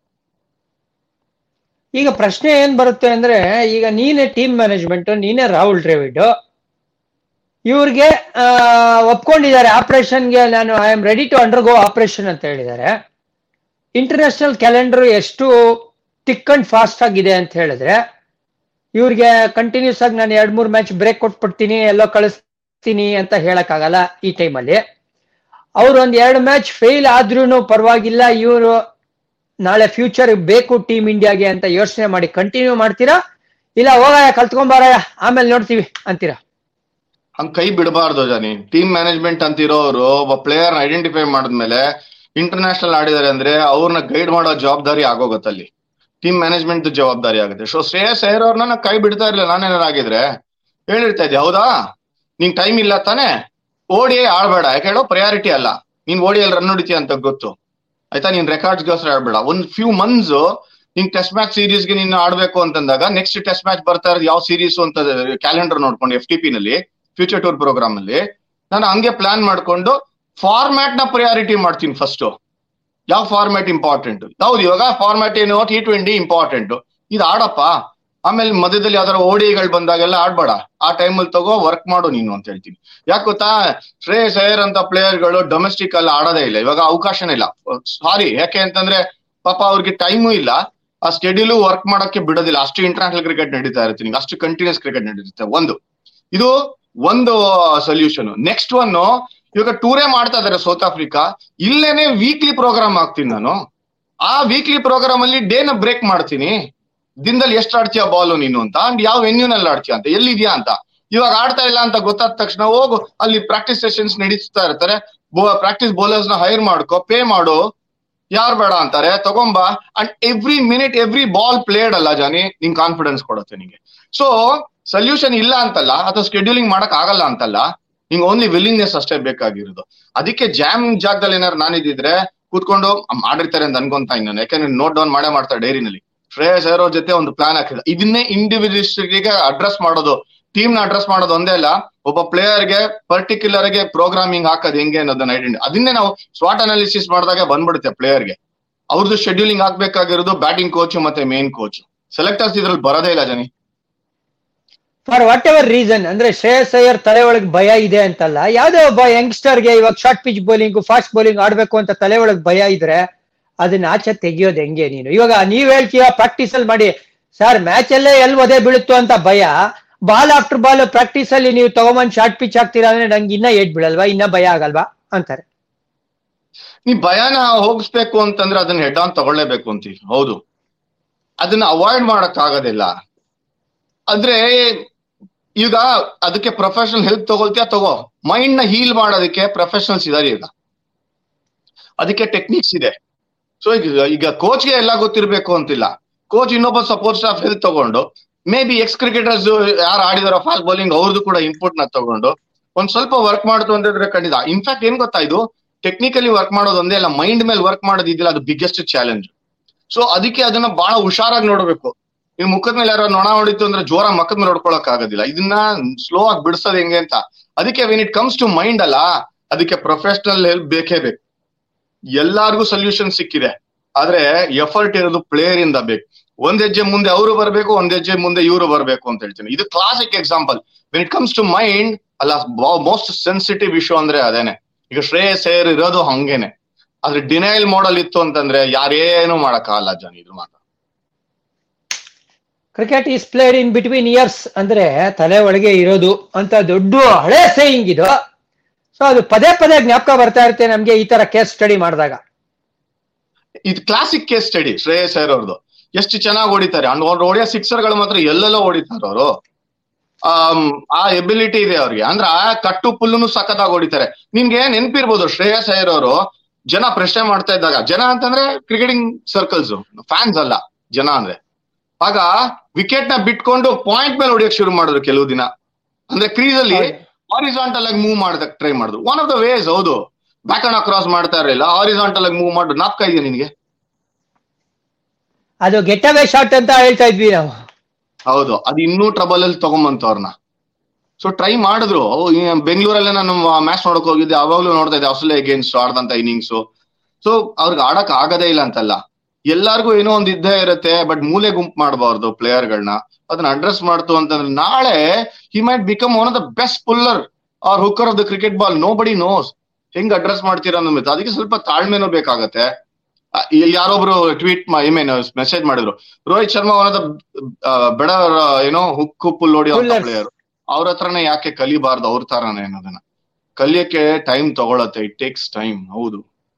ಈಗ ಪ್ರಶ್ನೆ ಏನ್ ಬರುತ್ತೆ ಅಂದ್ರೆ ಈಗ ನೀನೇ ಟೀಮ್ ಮ್ಯಾನೇಜ್ಮೆಂಟ್ ನೀನೇ ರಾಹುಲ್ ಡ್ರಾವಿಡ್ ಇವ್ರಿಗೆ ಒಪ್ಕೊಂಡಿದ್ದಾರೆ ಆಪರೇಷನ್ಗೆ ನಾನು I am ready to undergo operation ಅಂತ ಹೇಳಿದ್ದಾರೆ ಇಂಟರ್ನ್ಯಾಷನಲ್ ಕ್ಯಾಲೆಂಡರ್ ಎಷ್ಟು ತಿಕ್ ಅಂಡ್ ಫಾಸ್ಟ್ ಆಗಿದೆ ಅಂತ ಹೇಳಿದ್ರೆ ಇವ್ರಿಗೆ ಕಂಟಿನ್ಯೂಸ್ ಆಗಿ ನಾನು ಎರಡ್ ಮೂರ್ ಮ್ಯಾಚ್ ಬ್ರೇಕ್ ಕೊಟ್ಬಿಡ್ತೀನಿ ಎಲ್ಲೋ ಕಳಿಸ್ತೀನಿ ಅಂತ ಹೇಳಕ್ಕಾಗಲ್ಲ ಈ ಟೈಮಲ್ಲಿ ಅವ್ರು ಒಂದ್ ಎರಡು ಮ್ಯಾಚ್ ಫೇಲ್ ಆದ್ರೂ ಪರವಾಗಿಲ್ಲ ಇವರು ನಾಳೆ ಫ್ಯೂಚರ್ ಬೇಕು ಟೀಮ್ ಇಂಡಿಯಾಗೆ ಅಂತ ಯೋಚನೆ ಮಾಡಿ ಕಂಟಿನ್ಯೂ ಮಾಡ್ತೀರಾ ಇಲ್ಲ ಹೋಗಯ್ಯ ಕಲ್ತ್ಕೊಂಬಾರಯ್ಯ ಆಮೇಲೆ ನೋಡ್ತೀವಿ ಅಂತೀರಾ ಹಂಗ್ ಕೈ ಬಿಡಬಾರ್ದು ಜಾನಿ ಟೀಮ್ ಮ್ಯಾನೇಜ್ಮೆಂಟ್ ಅಂತಿರೋರು ಒಬ್ಬ ಪ್ಲೇಯರ್ ಐಡೆಂಟಿಫೈ ಮಾಡಿದ್ಮೇಲೆ ಇಂಟರ್ನ್ಯಾಷನಲ್ ಆಡಿದಾರೆ ಅಂದ್ರೆ ಅವ್ರನ್ನ ಗೈಡ್ ಮಾಡೋ ಜವಾಬ್ದಾರಿ ಆಗೋಗುತ್ತೆ ಅಲ್ಲಿ ಟೀಮ್ ಮ್ಯಾನೇಜ್ಮೆಂಟ್ ಜವಾಬ್ದಾರಿ ಆಗುತ್ತೆ ಸೊ ಶ್ರೇಯಸ್ ಅಯ್ಯರ್ ಅವ್ರನ್ನ ನಾ ಕೈ ಬಿಡ್ತಾ ಇರ್ಲಿಲ್ಲ ನಾನೇನಾರು ಆಗಿದ್ರೆ ಹೇಳಿರ್ತಾ ಇದ್ದೆ ಹೌದಾ ನಿಂಗ್ ಟೈಮ್ ಇಲ್ಲ ತಾನೆ ಓಡಿ ಆಡ್ಬೇಡ ಯಾಕೆ ಹೇಳೋ ಪ್ರಯಾರಿಟಿ ಅಲ್ಲ ನೀನ್ ಓಡಿ ಅಲ್ಲಿ ರನ್ ಹೊಡಿತೀಯ ಅಂತ ಗೊತ್ತು ಆಯ್ತಾ ನೀನ್ ರೆಕಾರ್ಡ್ಸ್ಗೋಸ್ಕರ ಆಡ್ಬೇಡ ಒಂದ್ ಫ್ಯೂ ಮಂತ್ಸ್ ನಿನ್ ಟೆಸ್ಟ್ ಮ್ಯಾಚ್ ಸೀರೀಸ್ ಗೆ ನೀನು ಆಡ್ಬೇಕು ಅಂತಂದಾಗ ನೆಕ್ಸ್ಟ್ ಟೆಸ್ಟ್ ಮ್ಯಾಚ್ ಬರ್ತಾ ಇರೋದು ಯಾವ ಸೀರೀಸ್ ಅಂತ ಕ್ಯಾಲೆಂಡರ್ ನೋಡ್ಕೊಂಡು ಎಫ್ ಟಿ ಪಿ ನಲ್ಲಿ ಫ್ಯೂಚರ್ ಟೂರ್ ಪ್ರೋಗ್ರಾಮ್ ಅಲ್ಲಿ ನಾನು ಹಂಗೆ ಪ್ಲಾನ್ ಮಾಡ್ಕೊಂಡು ಫಾರ್ಮ್ಯಾಟ್ ನ ಪ್ರಯಾರಿಟಿ ಮಾಡ್ತೀನಿ ಫಸ್ಟ್ ಯಾವ ಫಾರ್ಮ್ಯಾಟ್ ಇಂಪಾರ್ಟೆಂಟ್ ಹೌದು ಇವಾಗ ಫಾರ್ಮ್ಯಾಟ್ ಏನು ಟಿ ಟ್ವೆಂಟಿ ಇಂಪಾರ್ಟೆಂಟ್ ಇದು ಆಡಪ್ಪ ಆಮೇಲೆ ಮಧ್ಯದಲ್ಲಿ ಯಾವ್ದಾರ ಓಡಿಗಳು ಬಂದಾಗೆಲ್ಲ ಆಡ್ಬೇಡ ಆ ಟೈಮಲ್ಲಿ ತಗೋ ವರ್ಕ್ ಮಾಡು ನೀನು ಅಂತ ಹೇಳ್ತೀನಿ ಯಾಕೆ ಗೊತ್ತಾ ಶ್ರೇಯಸ್ ಅಯ್ಯರ್ ಅಂತ ಪ್ಲೇಯರ್ಗಳು ಡೊಮೆಸ್ಟಿಕ್ ಅಲ್ಲಿ ಆಡೋದೇ ಇಲ್ಲ ಇವಾಗ ಅವಕಾಶನೇ ಇಲ್ಲ ಸಾರಿ ಯಾಕೆ ಅಂತಂದ್ರೆ ಪಾಪ ಅವ್ರಿಗೆ ಟೈಮು ಇಲ್ಲ ಆ ಸ್ಕೆಡ್ಯೂಲು ವರ್ಕ್ ಮಾಡಕ್ಕೆ ಬಿಡೋದಿಲ್ಲ ಅಷ್ಟು ಇಂಟರ್ನ್ಯಾಷನಲ್ ಕ್ರಿಕೆಟ್ ನಡೀತಾ ಇರುತ್ತೆ ನಿಂಗೆ ಅಷ್ಟು ಕಂಟಿನ್ಯೂಸ್ ಕ್ರಿಕೆಟ್ ನಡೀರುತ್ತೆ ಒಂದು ಇದು ಒಂದು ಸೊಲ್ಯೂಷನ್ ನೆಕ್ಸ್ಟ್ ಒನ್ ಇವಾಗ ಟೂರೇ ಮಾಡ್ತಾ ಇದಾರೆ ಸೌತ್ ಆಫ್ರಿಕಾ ಇಲ್ಲೇನೆ ವೀಕ್ಲಿ ಪ್ರೋಗ್ರಾಮ್ ಹಾಕ್ತೀನಿ ನಾನು ಆ ವೀಕ್ಲಿ ಪ್ರೋಗ್ರಾಮ್ ಅಲ್ಲಿ ಡೇನ ಬ್ರೇಕ್ ಮಾಡ್ತೀನಿ ದಿನದಲ್ಲಿ ಎಷ್ಟು ಆಡ್ತೀಯ ಬಾಲು ನೀನು ಅಂತ ಅಂಡ್ ಯಾವ ವೆನ್ಯೂನಲ್ಲಿ ಆಡ್ತೀಯ ಅಂತ ಎಲ್ಲಿದ್ಯಾ ಅಂತ ಇವಾಗ ಆಡ್ತಾ ಇಲ್ಲ ಅಂತ ಗೊತ್ತಾದ ತಕ್ಷಣ ಹೋಗು ಅಲ್ಲಿ ಪ್ರಾಕ್ಟೀಸ್ ಸೆಷನ್ಸ್ ನಡೀತಾ ಇರ್ತಾರೆ ಪ್ರಾಕ್ಟೀಸ್ ಬೌಲರ್ಸ್ ನ ಹೈರ್ ಮಾಡ್ಕೊ ಪೇ ಮಾಡು ಯಾರು ಬೇಡ ಅಂತಾರೆ ತಗೊಂಬ and every minute every ball played ಅಲ್ಲ ಜಾನಿ ನಿಂಗ್ ಕಾನ್ಫಿಡೆನ್ಸ್ ಕೊಡುತ್ತೆ ನಿಂಗೆ ಸೊ ಸೊಲ್ಯೂಷನ್ ಇಲ್ಲ ಅಂತಲ್ಲ ಅಥವಾ ಸ್ಕೆಡ್ಯೂಲಿಂಗ್ ಮಾಡಕ್ ಆಗಲ್ಲ ಅಂತಲ್ಲ ನಿಂಗೆ ಓನ್ಲಿ ವಿಲ್ಲಿಂಗ್ನೆಸ್ ಅಷ್ಟೇ ಬೇಕಾಗಿರೋದು ಅದಕ್ಕೆ ಜಾಮ್ ಜಾಗದಲ್ಲಿ ಏನಾರು ನಾನಿದ್ದಿದ್ರೆ ಕೂತ್ಕೊಂಡು ಮಾಡಿರ್ತಾರೆ ಅಂತ ಅನ್ಕೊಂತ ನಾನು ಯಾಕಂದ್ರೆ ನೋಟ್ ಡೌನ್ ಮಾಡೇ ಮಾಡ್ತಾರೆ ಡೈರಿನಲ್ಲಿ ಶ್ರೇಯಸ್ ಅಯ್ಯರ್ ಅವ್ರ ಜೊತೆ ಒಂದು ಪ್ಲಾನ್ ಹಾಕಿದ್ರು ಇದನ್ನೇ ಇಂಡಿವಿಜುವಲ್ಸ್ಗೆ ಅಡ್ರೆಸ್ ಮಾಡೋದು ಟೀಮ್ ನ ಅಡ್ರೆಸ್ ಮಾಡೋದು ಒಂದೇ ಅಲ್ಲ ಒಬ್ಬ ಪ್ಲೇಯರ್ ಗೆ ಪರ್ಟಿಕ್ಯುಲರ್ ಗೆ ಪ್ರೋಗ್ರಾಮಿಂಗ್ ಹಾಕೋದು ಹೆಂಗೆ ಅನ್ನೋದನ್ನ ಐಡೆಂಟಿ ಅದನ್ನೇ ನಾವು ಸ್ವಾಟ್ ಅನಾಲಿಸಿಸ್ ಮಾಡಿದಾಗ ಬಂದ್ಬಿಡುತ್ತೆ ಪ್ಲೇಯರ್ ಗೆ ಅವ್ರದ್ದು ಶೆಡ್ಯೂಲಿಂಗ್ ಹಾಕ್ಬೇಕಾಗಿರೋದು ಬ್ಯಾಟಿಂಗ್ ಕೋಚ್ ಮತ್ತೆ ಮೇನ್ ಕೋಚ್ ಸೆಲೆಕ್ಟರ್ಸ್ ಇದ್ರಲ್ಲಿ ಬರೋದೇ ಇಲ್ಲ ಜನಿ ಫಾರ್ ವಾಟ್ ಎವರ್ ರೀಸನ್ ಅಂದ್ರೆ ಶ್ರೇಯಸ್ ಅಯ್ಯರ್ ತಲೆ ಒಳಗೆ ಭಯ ಇದೆ ಅಂತಲ್ಲ ಯಾವ್ದೇ ಒಬ್ಬ ಯಂಗ್ಸ್ಟರ್ಗೆ ಇವಾಗ short pitch bowling fast bowling ಆಡ್ಬೇಕು ಅಂತ ತಲೆ ಒಳಗೆ ಭಯ ಇದ್ರೆ ಅದನ್ನ ಆಚೆ ತೆಗಿಯೋದು ಹೆಂಗೆ ನೀನು ಇವಾಗ ನೀವ್ ಹೇಳ್ತೀಯ ಪ್ರಾಕ್ಟೀಸ್ ಅಲ್ಲಿ ಮಾಡಿ ಸರ್ ಮ್ಯಾಚ್ ಅಲ್ಲೇ ಎಲ್ಲಿ ಒದೆ ಬೀಳುತ್ತೋ ಅಂತ ಭಯ ಬಾಲ್ ಆಫ್ಟರ್ ಬಾಲ್ ಪ್ರಾಕ್ಟೀಸ್ ಅಲ್ಲಿ ನೀವು ತಗೊಂಬಂದ್ ಶಾರ್ಟ್ ಪಿಚ್ ಆಗ್ತೀರಾ ಅಂದ್ರೆ ನಂಗೆ ಇನ್ನ ಏಟ್ ಬೀಳಲ್ವಾ ಇನ್ನ ಭಯ ಆಗಲ್ವಾ ಅಂತಾರೆ ನೀ ಭಯನ ಹೋಗಿಸ್ಬೇಕು ಅಂತಂದ್ರೆ ಅದನ್ನ ಹೆಡ್ ಆನ್ ತಗೊಳ್ಳೇಬೇಕು ಅಂತೀವಿ ಹೌದು ಅದನ್ನ ಅವಾಯ್ಡ್ ಮಾಡಕ್ ಆಗೋದಿಲ್ಲ ಅಂದ್ರೆ ಈಗ ಅದಕ್ಕೆ ಪ್ರೊಫೆಷನಲ್ ಹೆಲ್ಪ್ ತಗೊಳ್ತೀಯ ತಗೋ ಮೈಂಡ್ ನ ಹೀಲ್ ಮಾಡೋದಕ್ಕೆ ಪ್ರೊಫೆಷನಲ್ಸ್ ಇದಾರೆ ಈಗ ಅದಕ್ಕೆ ಟೆಕ್ನಿಕ್ಸ್ ಇದೆ ಸೊ ಈಗ ಈಗ ಕೋಚ್ಗೆ ಎಲ್ಲ ಗೊತ್ತಿರ್ಬೇಕು ಅಂತಿಲ್ಲ ಕೋಚ್ ಇನ್ನೊಬ್ಬ ಸಪೋರ್ಟ್ ಸ್ಟಾಫ್ ಹೆಲ್ಪ್ ತಗೊಂಡು ಮೇ ಬಿ ಎಕ್ಸ್ ಕ್ರಿಕೆಟರ್ಸ್ ಯಾರು ಆಡಿದಾರೋ ಫಾಸ್ಟ್ ಬೌಲಿಂಗ್ ಅವ್ರದ್ದು ಕೂಡ ಇನ್ಪುಟ್ ನ ತಗೊಂಡು ಒಂದ್ ಸ್ವಲ್ಪ ವರ್ಕ್ ಮಾಡ್ತು ಅಂತಂದ್ರೆ ಖಂಡಿತ ಇನ್ಫ್ಯಾಕ್ಟ್ ಏನ್ ಗೊತ್ತಾ ಇದು ಟೆಕ್ನಿಕಲಿ ವರ್ಕ್ ಮಾಡೋದು ಒಂದೇ ಅಲ್ಲ ಮೈಂಡ್ ಮೇಲೆ ವರ್ಕ್ ಮಾಡೋದಿದ್ದಿಲ್ಲ ಅದು ಬಿಗ್ಗೆಸ್ಟ್ ಚಾಲೆಂಜ್ ಸೊ ಅದಕ್ಕೆ ಅದನ್ನ ಬಹಳ ಹುಷಾರಾಗಿ ನೋಡ್ಬೇಕು ಈ ಮುಖದ ಮೇಲೆ ಯಾರೋ ನೊಣ ಹೊಡಿತು ಅಂದ್ರೆ ಜೋರ ಮಕ್ಕದ ಮೇಲೆ ನೋಡ್ಕೊಳಕ್ ಆಗೋದಿಲ್ಲ ಇದನ್ನ ಸ್ಲೋ ಆಗಿ ಬಿಡಿಸೋದು ಹೆಂಗೆ ಅಂತ ಅದಕ್ಕೆ when it comes to mind ಅಲ್ಲ ಅದಕ್ಕೆ ಪ್ರೊಫೆಷನಲ್ ಹೆಲ್ಪ್ ಬೇಕೇ ಬೇಕು ಎಲ್ಲಾರ್ಗು ಸೊಲ್ಯೂಷನ್ ಸಿಕ್ಕಿದೆ ಆದ್ರೆ ಎಫರ್ಟ್ ಇರೋದು ಪ್ಲೇಯರ್ ಇಂದ ಬೇಕು ಒಂದ್ ಹೆಜ್ಜೆ ಮುಂದೆ ಅವರು ಬರಬೇಕು ಒಂದ್ ಹೆಜ್ಜೆ ಮುಂದೆ ಇವರು ಬರಬೇಕು ಅಂತ ಹೇಳ್ತೀನಿ ಇದು classic example when it comes to mind ಅಲ್ಲ ಮೋಸ್ಟ್ ಸೆನ್ಸಿಟಿವ್ ಇಶ್ಯೂ ಅಂದ್ರೆ ಅದೇನೆ ಈಗ ಶ್ರೇಯಸ್ ಅಯ್ಯರ್ ಇರೋದು ಹಂಗೇನೆ ಆದ್ರೆ ಡಿನೈಲ್ ಮಾಡಲ್ ಇತ್ತು ಅಂತಂದ್ರೆ ಯಾರೇನು ಮಾಡಕ್ಕಾಗಲ್ಲ ಜನ ಇದ್ರ ಮಾತ್ರ cricket is played in between ears ಅಂದ್ರೆ ತಲೆ ಒಳಗೆ ಇರೋದು ಅಂತ ದೊಡ್ಡ ಹಳೆ ಸೇಯಿಂಗ್ ಇದು ಸೊ ಅದು ಪದೇ ಪದೇ ಜ್ಞಾಪಕ ಬರ್ತಾ ಇರುತ್ತೆ ನಮ್ಗೆ ಈ ತರ ಕೇಸ್ ಸ್ಟಡಿ ಮಾಡಿದಾಗ ಇದು classic case study Shreyas Iyer ಅವ್ರದ್ದು ಎಷ್ಟು ಚೆನ್ನಾಗಿ ಹೊಡಿತಾರೆ ಅವ್ರು ಹೊಡೆಯೋ ಸಿಕ್ಸರ್ ಗಳು ಮಾತ್ರ ಎಲ್ಲೆಲ್ಲೋ ಹೊಡಿತಾರೆ ಅವರು ಆ ಎಬಿಲಿಟಿ ಇದೆ ಅವ್ರಿಗೆ ಅಂದ್ರೆ ಆ ಕಟ್ಟು ಪುಲ್ಲುನು ಸಖತ್ತಾಗಿ ಹೊಡಿತಾರೆ ನಿಮ್ಗೆ ನೆನ್ಪಿರ್ಬೋದು ಶ್ರೇಯಸ್ ಅಯ್ಯರ್ ಅವರು ಜನ ಪ್ರಶ್ನೆ ಮಾಡ್ತಾ ಇದ್ದಾಗ ಜನ ಅಂತಂದ್ರೆ ಕ್ರಿಕೆಟಿಂಗ್ ಸರ್ಕಲ್ಸ್ ಫ್ಯಾನ್ಸ್ ಅಲ್ಲ ಜನ ಅಂದ್ರೆ ಆಗ ವಿಕೆಟ್ ನ ಬಿಟ್ಕೊಂಡು ಪಾಯಿಂಟ್ ಮೇಲೆ ಹೊಡಿಯಕ್ ಶುರು ಮಾಡಿದ್ರು ಕೆಲವು ದಿನ ಅಂದ್ರೆ ಕ್ರೀಸ್ ಅಲ್ಲಿ ಹಾರಿಸಾಂಟಲ್ ಆಗಿ ಮೂವ್ ಮಾಡಕ್ ಟ್ರೈ ಮಾಡಿದ್ರು ಒನ್ ಆಫ್ ದ ವೇಸ್ ಹೌದು ಬ್ಯಾಕ್ ಅಂಡ್ ಕ್ರಾಸ್ ಮಾಡ್ತಾ ಇರಲಿಲ್ಲ ಹಾರಿಸಾಂಟಲ್ ಆಗಿ ಮೂವ್ ಮಾಡು ನಾಪ್ಕ ಇದೆಯಾ ನಿನ್ಗೆ ಅದು ಗೆಟ್ ಅವೇ ಶಾಟ್ ಅಂತ ಹೇಳ್ತಾ ಇದ್ವಿ ನಾವು ಹೌದು ಅದು ಇನ್ನೂ ಟ್ರಬಲ್ ಅಲ್ಲಿ ತಗೊಂಬಂತು ಅವ್ರನ್ನ ಸೊ ಟ್ರೈ ಮಾಡಿದ್ರು ಬೆಂಗಳೂರಲ್ಲೇ ನಾನು ಮ್ಯಾಚ್ ನೋಡಕ್ ಹೋಗಿದ್ದೆ ಅವಾಗ್ಲೂ ನೋಡ್ತಾ ಇದ್ದೆ ಆಸ್ಟ್ರೇಲಿಯಾ ಅಗೇನ್ಸ್ಟ್ ಆಡ್ದಂತ ಇನ್ನಿಂಗ್ಸ್ ಸೊ ಅವ್ರಿಗೆ ಆಡಕ್ ಆಗದೇ ಇಲ್ಲ ಅಂತಲ್ಲ ಎಲ್ಲಾರ್ಗು ಏನೋ ಒಂದ್ ಇದ್ದೇ ಇರುತ್ತೆ ಬಟ್ ಮೂಲೆ ಗುಂಪು ಮಾಡಬಾರ್ದು ಪ್ಲೇಯರ್ಗಳನ್ನ ಅದನ್ನ ಅಡ್ರೆಸ್ ಮಾಡ್ತು ಅಂತಂದ್ರೆ ನಾಳೆ he might become one of the best puller or hooker of the cricket ball nobody knows ಹೆಂಗ್ ಅಡ್ರೆಸ್ ಮಾಡ್ತೀರಾ ಅನ್ನೋದು ಅದಕ್ಕೆ ಸ್ವಲ್ಪ ತಾಳ್ಮೆನೂ ಬೇಕಾಗತ್ತೆ ಆ, ಇಲ್ಲಿ ಯಾರೊಬ್ರು ಟ್ವೀಟ್ ಐ ಮೀನ್ ಮೆಸೇಜ್ ಮಾಡಿದ್ರು Rohit Sharma one of the better ಏನೋ ಹುಕ್ಕು ಪುಲ್ ಹೊಡಿ Pullers. ಪ್ಲೇಯರ್ ಅವ್ರ ಹತ್ರನೇ ಯಾಕೆ ಕಲಿಬಾರ್ದು ಅವ್ರ ತರಾನೇ ಅನ್ನೋದನ್ನ ಕಲಿಯಕ್ಕೆ ಟೈಮ್ ತಗೊಳತ್ತೆ ಇಟ್ ಟೇಕ್ಸ್ ಟೈಮ್ ಹೌದು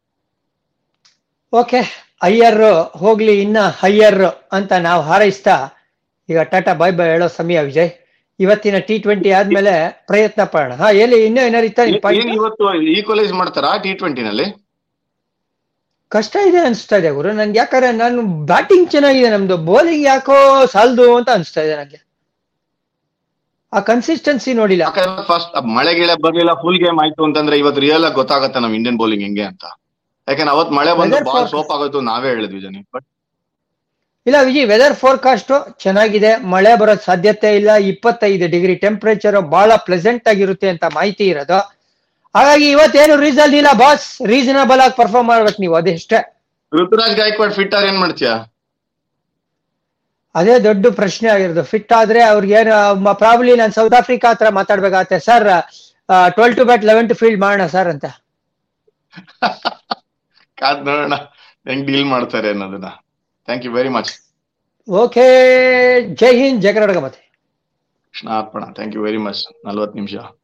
ಓಕೆ ಹೈಯರ್ ಹೋಗ್ಲಿ ಇನ್ನ ಹೈಯರ್ ಅಂತ ನಾವು ಹಾರೈಸ್ತಾ ಈಗ ಟಾಟಾ ಬೈ ಬೈ ಹೇಳೋ ಸಮಯ ವಿಜಯ್ ಇವತ್ತಿನ ಟಿ ಟ್ವೆಂಟಿ ಆದ್ಮೇಲೆ ಪ್ರಯತ್ನ ಪಡೋಣ ಹಾ ಎಲ್ಲಿ ಇನ್ನೂ ಏನಾರು ಇತ್ತ ನಿನ್ ಏನ್ point? ಇವತ್ತು ಈಕ್ವಲೈಸ್ ಮಾಡ್ತಾರಾ ಟಿ ಟ್ವೆಂಟಿನಲ್ಲಿ ಕಷ್ಟ ಇದೆ ಅನ್ಸ್ತಾ ಇದೆ ಗುರು ನನ್ಗೆ ಯಾಕಂದ್ರೆ ನಾನು ಬ್ಯಾಟಿಂಗ್ ಚೆನ್ನಾಗಿದೆ ನಮ್ದು ಬೌಲಿಂಗ್ ಯಾಕೋ ಸಾಲ್ದು ಅಂತ ಅನ್ಸ್ತಾ ಇದೆ ನಂಗೆ ಆ ಕನ್ಸಿಸ್ಟೆನ್ಸಿ ನೋಡಿಲ್ಲ ಯಾಕಂದ್ರೆ ಫಸ್ಟ್ ಮಳೆ ಗಿಳೆ ಬರ್ಲಿಲ್ಲ ಫುಲ್ ಗೇಮ್ ಆಯ್ತು ಅಂತಂದ್ರೆ ಇವತ್ತು ರಿಯಲ್ ಆಗಿ ಗೊತ್ತಾಗತ್ತೆ ನಮ್ ಇಂಡಿಯನ್ ಬೌಲಿಂಗ್ ಹೆಂಗೆ ಅಂತ ಯಾಕಂದ್ರೆ ಅವತ್ ಮಳೆ ಬಂದು Weather ಬಾಲ್ forecast- ಸೋಪ್ ಆಗೋಯ್ತು ನಾವೇ ಹೇಳಿದ್ವಿ ಜನಿ ಬಟ್ ಇಲ್ಲ ವಿಜಯ್ ವೆದರ್ ಫೋರ್ಕಾಸ್ಟ್ ಚೆನ್ನಾಗಿದೆ ಮಳೆ ಬರೋ ಸಾಧ್ಯತೆ ಇಲ್ಲ ಇಪ್ಪತ್ತೈದು ಡಿಗ್ರಿ ಟೆಂಪರೇಚರ್ ಬಹಳ ಪ್ಲೆಸೆಂಟ್ ಆಗಿರುತ್ತೆ ಅಂತ ಮಾಹಿತಿ ಇರೋದು ಹಾಗಾಗಿ ಇವತ್ತೇನು ರೀಸನ್ ಇಲ್ಲ ಬಾಸ್ ರೀಸನಬಲ್ ಆಗಿ ಪರ್ಫಾರ್ಮ್ ಮಾಡ್ಬೇಕು ನೀವು ಅದೆಷ್ಟೇ ಋತುರಾಜ್ ಗಾಯಕ್ವಾಡ್ ಫಿಟ್ ಆಗಿ ಏನ್ ಮಾಡ್ತೀಯಾ ಅದೇ ದೊಡ್ಡ ಪ್ರಶ್ನೆ ಆಗಿರೋದು ಫಿಟ್ ಆದ್ರೆ ಅವ್ರಿಗೆ ಏನು ಪ್ರಾಬ್ಲಿ ನಾನು ಸೌತ್ ಆಫ್ರಿಕಾ ಹತ್ರ ಮಾತಾಡ್ಬೇಕಾಗತ್ತೆ sir twelve to bat eleven to field ಮಾಡೋಣ ಸರ್ ಅಂತ ಕಾದ್ ನೋಡೋಣ ಹೆಂಗ್ ಡೀಲ್ ಮಾಡ್ತಾರೆ ಅನ್ನೋದನ್ನ thank you very much okay ಜೈ ಹಿಂದ್ ಜೈ ಕರ್ನಾಟಕ ಮತ್ತೆ ಕೃಷ್ಣ ಅರ್ಪಣ ಥ್ಯಾಂಕ್ ಯು ವೆರಿ ಮಚ್ ನಲ್ವತ್ತು ನಿಮಿಷ